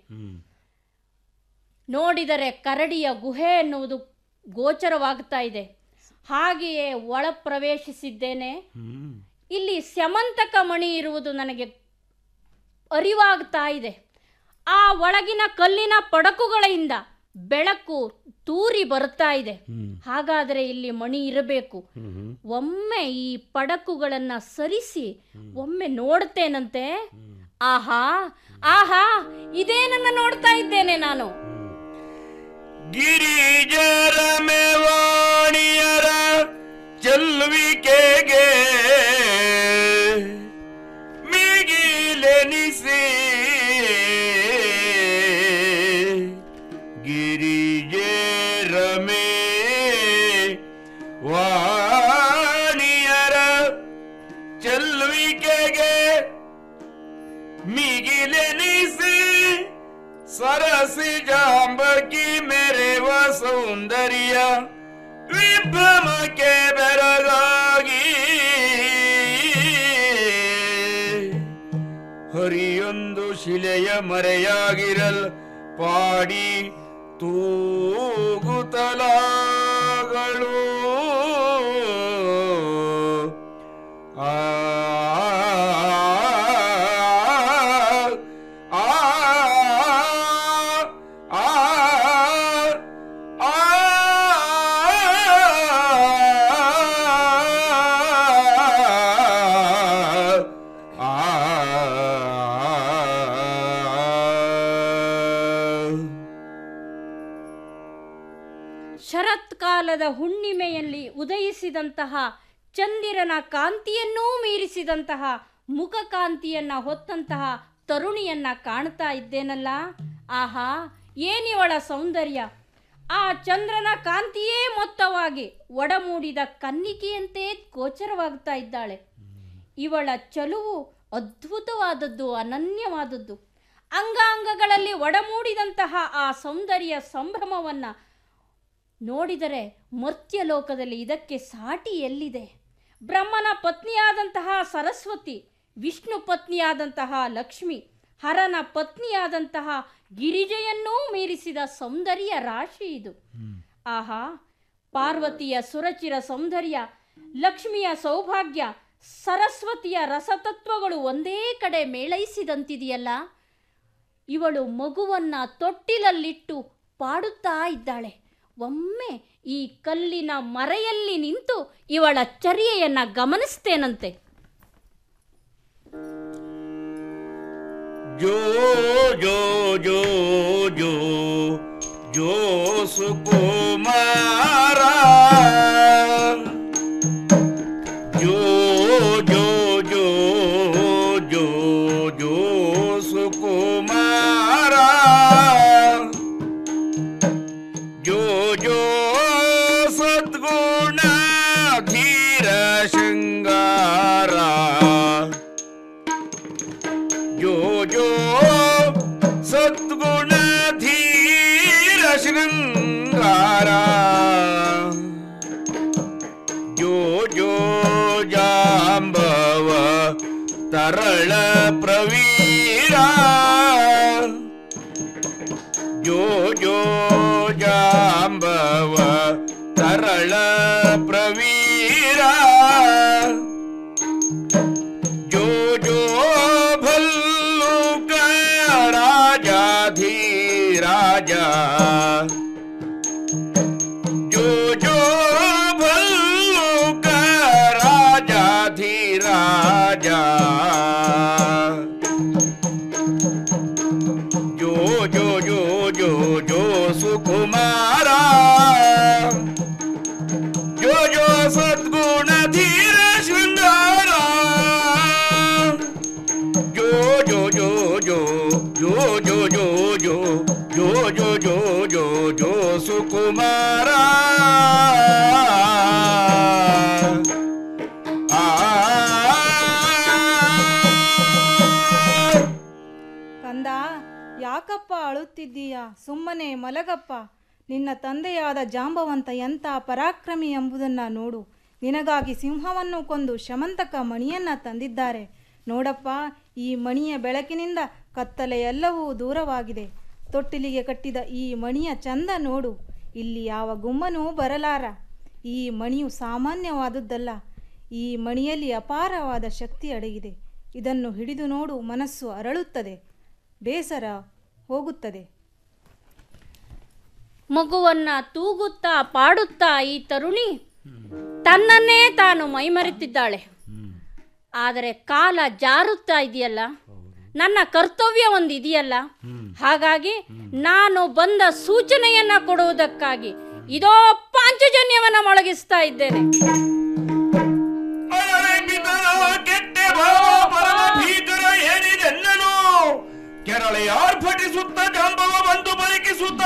ನೋಡಿದರೆ ಕರಡಿಯ ಗುಹೆ ಎನ್ನುವುದು ಗೋಚರವಾಗ್ತಾ ಇದೆ ಹಾಗೆಯೇ ಒಳ ಪ್ರವೇಶಿಸಿದ್ದೇನೆ ಇಲ್ಲಿ ಸ್ಯಮಂತಕ ಮಣಿ ಇರುವುದು ನನಗೆ ಅರಿವಾಗ್ತಾ ಇದೆ ಆ ಒಳಗಿನ ಕಲ್ಲಿನ ಪಡಕುಗಳಿಂದ ಬೆಳಕು ತೂರಿ ಬರ್ತಾ ಇದೆ ಹಾಗಾದರೆ ಇಲ್ಲಿ ಮಣಿ ಇರಬೇಕು ಒಮ್ಮೆ ಈ ಪಡಕುಗಳನ್ನ ಸರಿಸಿ ಒಮ್ಮೆ ನೋಡ್ತೇನಂತೆ ಆಹಾ ಆಹಾ ಇದೇನನ್ನ ನೋಡ್ತಾ ಇದ್ದೇನೆ ನಾನು
ಗಿರಿಜರ ಮೇವಾಣಿಯರ ಚೆಲ್ಲುವಿಕೆಗೆ ಮಿಗಿಲೆನಿಸಿ ಗಿರಿಜರ ಮೇ ವಾಣಿಯರ ಚೆಲ್ಲುವಿಕೆಗೆ ಮಿಗಿಲೆನಿಸಿ ಸರಸಿ ಜಾಂಬಕಿ ಮೆರೆವ ಸೌಂದರ್ಯ ವಿಭ್ರಮಕ್ಕೆ ಬೆರಗಾಗಿ ಹರಿಯೊಂದು ಶಿಲೆಯ ಮರೆಯಾಗಿರಲ್ ಪಾಡಿ ತೂಗುತ್ತಲಾಗಳು ಆ ಆ ಆ
ಶರತ್ಕಾಲದ ಹುಣ್ಣಿಮೆಯಲ್ಲಿ ಉದಯಿಸಿದಂತಹ ಚಂದಿರನ ಕಾಂತಿಯನ್ನೂ ಮೀರಿಸಿದಂತಹ ಮುಖಕಾಂತಿಯನ್ನ ಹೊತ್ತಂತಹ ತರುಣಿಯನ್ನ ಕಾಣ್ತಾ ಇದ್ದೇನಲ್ಲ ಆಹಾ ಏನಿವಳ ಸೌಂದರ್ಯ ಆ ಚಂದ್ರನ ಕಾಂತಿಯೇ ಮೊತ್ತವಾಗಿ ಒಡಮೂಡಿದ ಕನ್ನಿಕೆಯಂತೆ ಗೋಚರವಾಗ್ತಾ ಇದ್ದಾಳೆ ಇವಳ ಚಲುವು ಅದ್ಭುತವಾದದ್ದು ಅನನ್ಯವಾದದ್ದು ಅಂಗಾಂಗಗಳಲ್ಲಿ ಒಡಮೂಡಿದಂತಹ ಆ ಸೌಂದರ್ಯ ಸಂಭ್ರಮವನ್ನ ನೋಡಿದರೆ ಮರ್ತ್ಯಲೋಕದಲ್ಲಿ ಇದಕ್ಕೆ ಸಾಟಿ ಎಲ್ಲಿದೆ ಬ್ರಹ್ಮನ ಪತ್ನಿಯಾದಂತಹ ಸರಸ್ವತಿ ವಿಷ್ಣು ಪತ್ನಿಯಾದಂತಹ ಲಕ್ಷ್ಮಿ ಹರನ ಪತ್ನಿಯಾದಂತಹ ಗಿರಿಜೆಯನ್ನೂ ಮೀರಿಸಿದ ಸೌಂದರ್ಯ ರಾಶಿ ಇದು ಆಹಾ ಪಾರ್ವತಿಯ ಸುರಚಿರ ಸೌಂದರ್ಯ ಲಕ್ಷ್ಮಿಯ ಸೌಭಾಗ್ಯ ಸರಸ್ವತಿಯ ರಸತತ್ವಗಳು ಒಂದೇ ಕಡೆ ಮೇಳೈಸಿದಂತಿದೆಯಲ್ಲ ಇವಳು ಮಗುವನ್ನ ತೊಟ್ಟಿಲಲ್ಲಿಟ್ಟು ಪಾಡುತ್ತಾ ಇದ್ದಾಳೆ ಒಮ್ಮೆ ಈ ಕಲ್ಲಿನ ಮರೆಯಲ್ಲಿ ನಿಂತು ಇವಳ ಚರ್ಯೆಯನ್ನ ಗಮನಿಸ್ತೇನಂತೆ
ಜೋ ಜೋ ಜೋ ಜೋ ಜೋ ಸುಕುಮಾರ ಜೋ ಜೋ ಜೋ ಜೋ ಜೋ ಸುಕುಮಾರ ಜೋ ಜೋ ಸದ್ಗುಣ ಧೀರ ಶೃಂಗಾರ ಜೋ ಜೋ ಸದ್ಗುಣ ಧೀರ ಶೃಂಗಾರ ಜೋ ಜೋ ಜಾಂಬವ ತರಳ ಪ್ರವೀರ ಜೋ ಜೋ ಜಾಂಬವ ತರಳ ಪ್ರವೀರ ಜೋ ಜೋ ಭಲ್ಲುಕ ರಾಜಾಧೀರಾಜ ಜೋ ಜೋ ಭಲ್ಲುಕ ರಾಜಾಧೀರಾಜ ಜೋ ಜೋ ಜೋ ಜೋ ಜೋ ಸುಕುಮಾರ ಜೋ ಜೋ ಸದ್ಗುಣ ಧೀರ ಶೃಂಗಾರ ಜೋ ಜೋ ಜೋ ಜೋ ಜೋ ಜೋ ಜೋ ಜೋ ಜೋ ಜೋ ಜೋ ಜೋ ಜೋ ಸುಕುಮಾರ
ಕಂದ ಯಾಕಪ್ಪ ಅಳುತ್ತಿದ್ದೀಯ ಸುಮ್ಮನೆ ಮಲಗಪ್ಪ ನಿನ್ನ ತಂದೆಯಾದ ಜಾಂಬವಂತ ಎಂಥ ಪರಾಕ್ರಮಿ ಎಂಬುದನ್ನು ನೋಡು ನಿನಗಾಗಿ ಸಿಂಹವನ್ನು ಕೊಂದು ಶಮಂತಕ ಮಣಿಯನ್ನ ತಂದಿದ್ದಾರೆ ನೋಡಪ್ಪ ಈ ಮಣಿಯ ಬೆಳಕಿನಿಂದ ಕತ್ತಲೆ ಎಲ್ಲವೂ ದೂರವಾಗಿದೆ ತೊಟ್ಟಿಲಿಗೆ ಕಟ್ಟಿದ ಈ ಮಣಿಯ ಚಂದ ನೋಡು ಇಲ್ಲಿ ಯಾವ ಗುಮ್ಮನೂ ಬರಲಾರ ಈ ಮಣಿಯು ಸಾಮಾನ್ಯವಾದುದ್ದಲ್ಲ ಈ ಮಣಿಯಲ್ಲಿ ಅಪಾರವಾದ ಶಕ್ತಿ ಅಡಗಿದೆ ಇದನ್ನು ಹಿಡಿದು ನೋಡು ಮನಸ್ಸು ಅರಳುತ್ತದೆ ಬೇಸರ ಹೋಗುತ್ತದೆ
ಮಗುವನ್ನ ತೂಗುತ್ತಾ ಪಾಡುತ್ತಾ ಈ ತರುಣಿ ತನ್ನನ್ನೇ ತಾನು ಮೈಮರೆತಿದ್ದಾಳೆ ಆದರೆ ಕಾಲ ಜಾರುತ್ತಾ ಇದೆಯಲ್ಲ ನನ್ನ ಕರ್ತವ್ಯ ಒಂದು ಇದೆಯಲ್ಲ ಹಾಗಾಗಿ ನಾನು ಬಂದ ಸೂಚನೆಯನ್ನ ಕೊಡುವುದಕ್ಕಾಗಿ ಇದೋ ಪಾಂಚಜನ್ಯವನ್ನ ಮೊಳಗಿಸ್ತಾ ಇದ್ದೇನೆ
ಕೆಟ್ಟೆ ಭಾವ ಪರಮ ಭೀಕರ ಏನಿದೆನ್ನನು ಕೆರಳೆ ಆರ್ಭಟಿಸುತ್ತ ಜಾಂಬವ ಬಂದು ಬದುಕಿಸುತ್ತ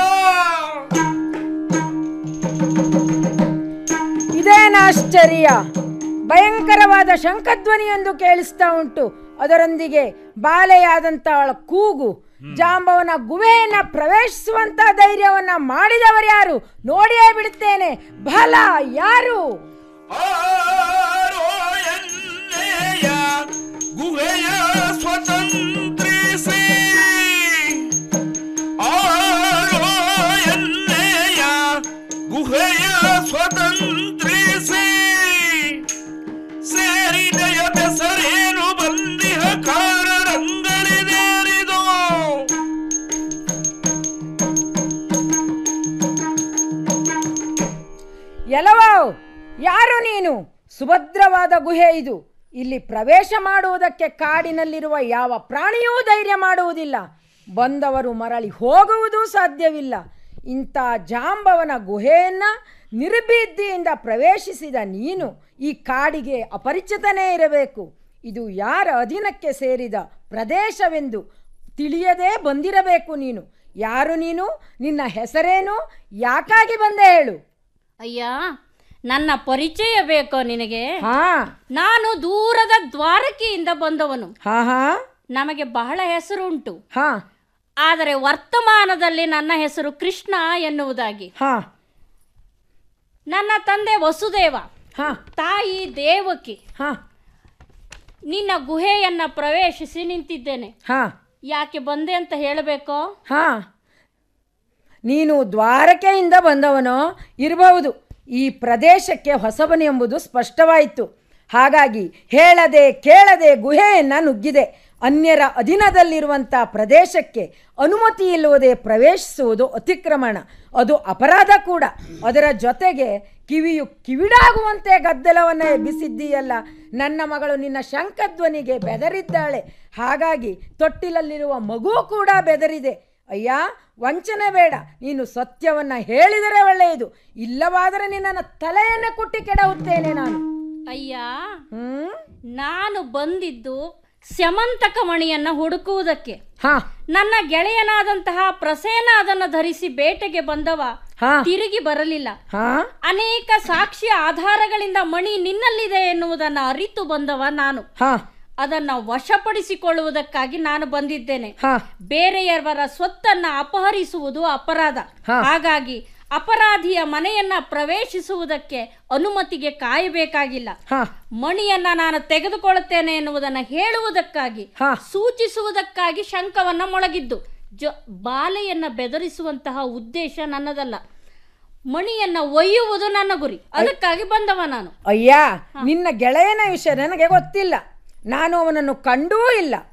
ಇದೇನಾಶ್ಚರ್ಯ ಭಯಂಕರವಾದ ಶಂಖಧ್ವನಿಯೊಂದು ಕೇಳಿಸ್ತಾ ಉಂಟು ಅದರೊಂದಿಗೆ ಬಾಲೆಯಾದಂತವಳ ಕೂಗು ಜಾಂಬವನ ಗುಹೆಯನ್ನ ಪ್ರವೇಶಿಸುವಂತ ಧೈರ್ಯವನ್ನ ಮಾಡಿದವರು ಯಾರು ನೋಡಿಯೇ ಬಿಡುತ್ತೇನೆ ಬಲ ಯಾರು
ಗುಹೆಯ ಸ್ವತಂತ್ರಿಸಿ ಆರೋ ಎನ್ನೆಯ ಗುಹೆಯ ಸ್ವತಂತ್ರಿಸಿ ಸೇರಿದೆಯ ಬೆಸರೇನು ಬಂದಿಹ ಕಾರಣಗಳಿದೇರಿದು
ಎಲವೋ ಯಾರು ನೀನು ಸುಭದ್ರವಾದ ಗುಹೆ ಇದು ಇಲ್ಲಿ ಪ್ರವೇಶ ಮಾಡುವುದಕ್ಕೆ ಕಾಡಿನಲ್ಲಿರುವ ಯಾವ ಪ್ರಾಣಿಯೂ ಧೈರ್ಯ ಮಾಡುವುದಿಲ್ಲ ಬಂದವರು ಮರಳಿ ಹೋಗುವುದೂ ಸಾಧ್ಯವಿಲ್ಲ ಇಂಥ ಜಾಂಬವನ ಗುಹೆಯನ್ನ ನಿರ್ಭೀತಿಯಿಂದ ಪ್ರವೇಶಿಸಿದ ನೀನು ಈ ಕಾಡಿಗೆ ಅಪರಿಚಿತನೇ ಇರಬೇಕು ಇದು ಯಾರ ಅಧೀನಕ್ಕೆ ಸೇರಿದ ಪ್ರದೇಶವೆಂದು ತಿಳಿಯದೇ ಬಂದಿರಬೇಕು ನೀನು ಯಾರು ನೀನು ನಿನ್ನ ಹೆಸರೇನು ಯಾಕಾಗಿ ಬಂದೆ ಹೇಳು
ಅಯ್ಯ ನನ್ನ ಪರಿಚಯ ಬೇಕೋ ನಿನಗೆ
ಹಾ
ನಾನು ದೂರದ ದ್ವಾರಕೆಯಿಂದ ಬಂದವನು
ಹಾ ಹಾ
ನಮಗೆ ಬಹಳ ಹೆಸರುಂಟು
ಹಾ
ಆದರೆ ವರ್ತಮಾನದಲ್ಲಿ ನನ್ನ ಹೆಸರು ಕೃಷ್ಣ ಎನ್ನುವುದಾಗಿ
ಹಾ
ನನ್ನ ತಂದೆ ವಸುದೇವ
ಹಾ
ತಾಯಿ ದೇವಕಿ
ಹಾ
ನಿನ್ನ ಗುಹೆಯನ್ನ ಪ್ರವೇಶಿಸಿ ನಿಂತಿದ್ದೇನೆ
ಹಾ
ಯಾಕೆ ಬಂದೆ ಅಂತ ಹೇಳಬೇಕೋ
ಹಾ ನೀನು ದ್ವಾರಕೆಯಿಂದ ಬಂದವನೋ ಇರಬಹುದು ಈ ಪ್ರದೇಶಕ್ಕೆ ಹೊಸಬನು ಎಂಬುದು ಸ್ಪಷ್ಟವಾಯಿತು ಹಾಗಾಗಿ ಹೇಳದೆ ಕೇಳದೆ ಗುಹೆಯನ್ನು ನುಗ್ಗಿದೆ ಅನ್ಯರ ಅಧೀನದಲ್ಲಿರುವಂಥ ಪ್ರದೇಶಕ್ಕೆ ಅನುಮತಿ ಇಲ್ಲದೆ ಪ್ರವೇಶಿಸುವುದು ಅತಿಕ್ರಮಣ ಅದು ಅಪರಾಧ ಕೂಡ ಅದರ ಜೊತೆಗೆ ಕಿವಿಯು ಕಿವಿಡಾಗುವಂತೆ ಗದ್ದಲವನ್ನು ಎಬ್ಬಿಸಿದ್ದೀಯಲ್ಲ ನನ್ನ ಮಗಳು ನಿನ್ನ ಶಂಖಧ್ವನಿಗೆ ಬೆದರಿದ್ದಾಳೆ ಹಾಗಾಗಿ ತೊಟ್ಟಿಲಲ್ಲಿರುವ ಮಗು ಕೂಡ ಬೆದರಿದೆ ಅಯ್ಯ ವಂಚನೆ ಬೇಡ ನೀನು ಸತ್ಯವನ್ನ ಹೇಳಿದರೆ ಒಳ್ಳೆಯದು ಇಲ್ಲವಾದರೆ ನಿನ್ನನ್ನು ತಲೆಯನ್ನು ಕುಟ್ಟಿ ಕೆಡಹುತ್ತೇನೆ ನಾನು
ಅಯ್ಯ ನಾನು ಬಂದಿದ್ದು ಸ್ಯಮಂತಕ ಮಣಿಯನ್ನ ಹುಡುಕುವುದಕ್ಕೆ ನನ್ನ ಗೆಳೆಯನಾದಂತಹ ಪ್ರಸೇನ ಅದನ್ನು ಧರಿಸಿ ಬೇಟೆಗೆ ಬಂದವ ತಿರುಗಿ ಬರಲಿಲ್ಲ ಅನೇಕ ಸಾಕ್ಷಿ ಆಧಾರಗಳಿಂದ ಮಣಿ ನಿನ್ನಲ್ಲಿದೆ ಎನ್ನುವುದನ್ನು ಅರಿತು ಬಂದವ ನಾನು ಅದನ್ನ ವಶಪಡಿಸಿಕೊಳ್ಳುವುದಕ್ಕಾಗಿ ನಾನು ಬಂದಿದ್ದೇನೆ ಬೇರೆಯವರ ಸ್ವತ್ತನ್ನ ಅಪಹರಿಸುವುದು ಅಪರಾಧ ಹಾಗಾಗಿ ಅಪರಾಧಿಯ ಮನೆಯನ್ನ ಪ್ರವೇಶಿಸುವುದಕ್ಕೆ ಅನುಮತಿಗೆ ಕಾಯಬೇಕಾಗಿಲ್ಲ ಮಣಿಯನ್ನ ನಾನು ತೆಗೆದುಕೊಳ್ಳುತ್ತೇನೆ ಎನ್ನುವುದನ್ನ ಹೇಳುವುದಕ್ಕಾಗಿ ಸೂಚಿಸುವುದಕ್ಕಾಗಿ ಶಂಕವನ್ನ ಮೊಳಗಿದ್ದು ಜೊ ಬಾಲೆಯನ್ನ ಬೆದರಿಸುವಂತಹ ಉದ್ದೇಶ ನನ್ನದಲ್ಲ ಮಣಿಯನ್ನ ಒಯ್ಯುವುದು ನನ್ನ ಗುರಿ ಅದಕ್ಕಾಗಿ ಬಂದವ ನಾನು
ಅಯ್ಯ ನಿನ್ನ ಗೆಳೆಯನ ವಿಷಯ ನನಗೆ ಗೊತ್ತಿಲ್ಲ ನಾನು ಅವನನ್ನು ಕಂಡೂ ಇಲ್ಲ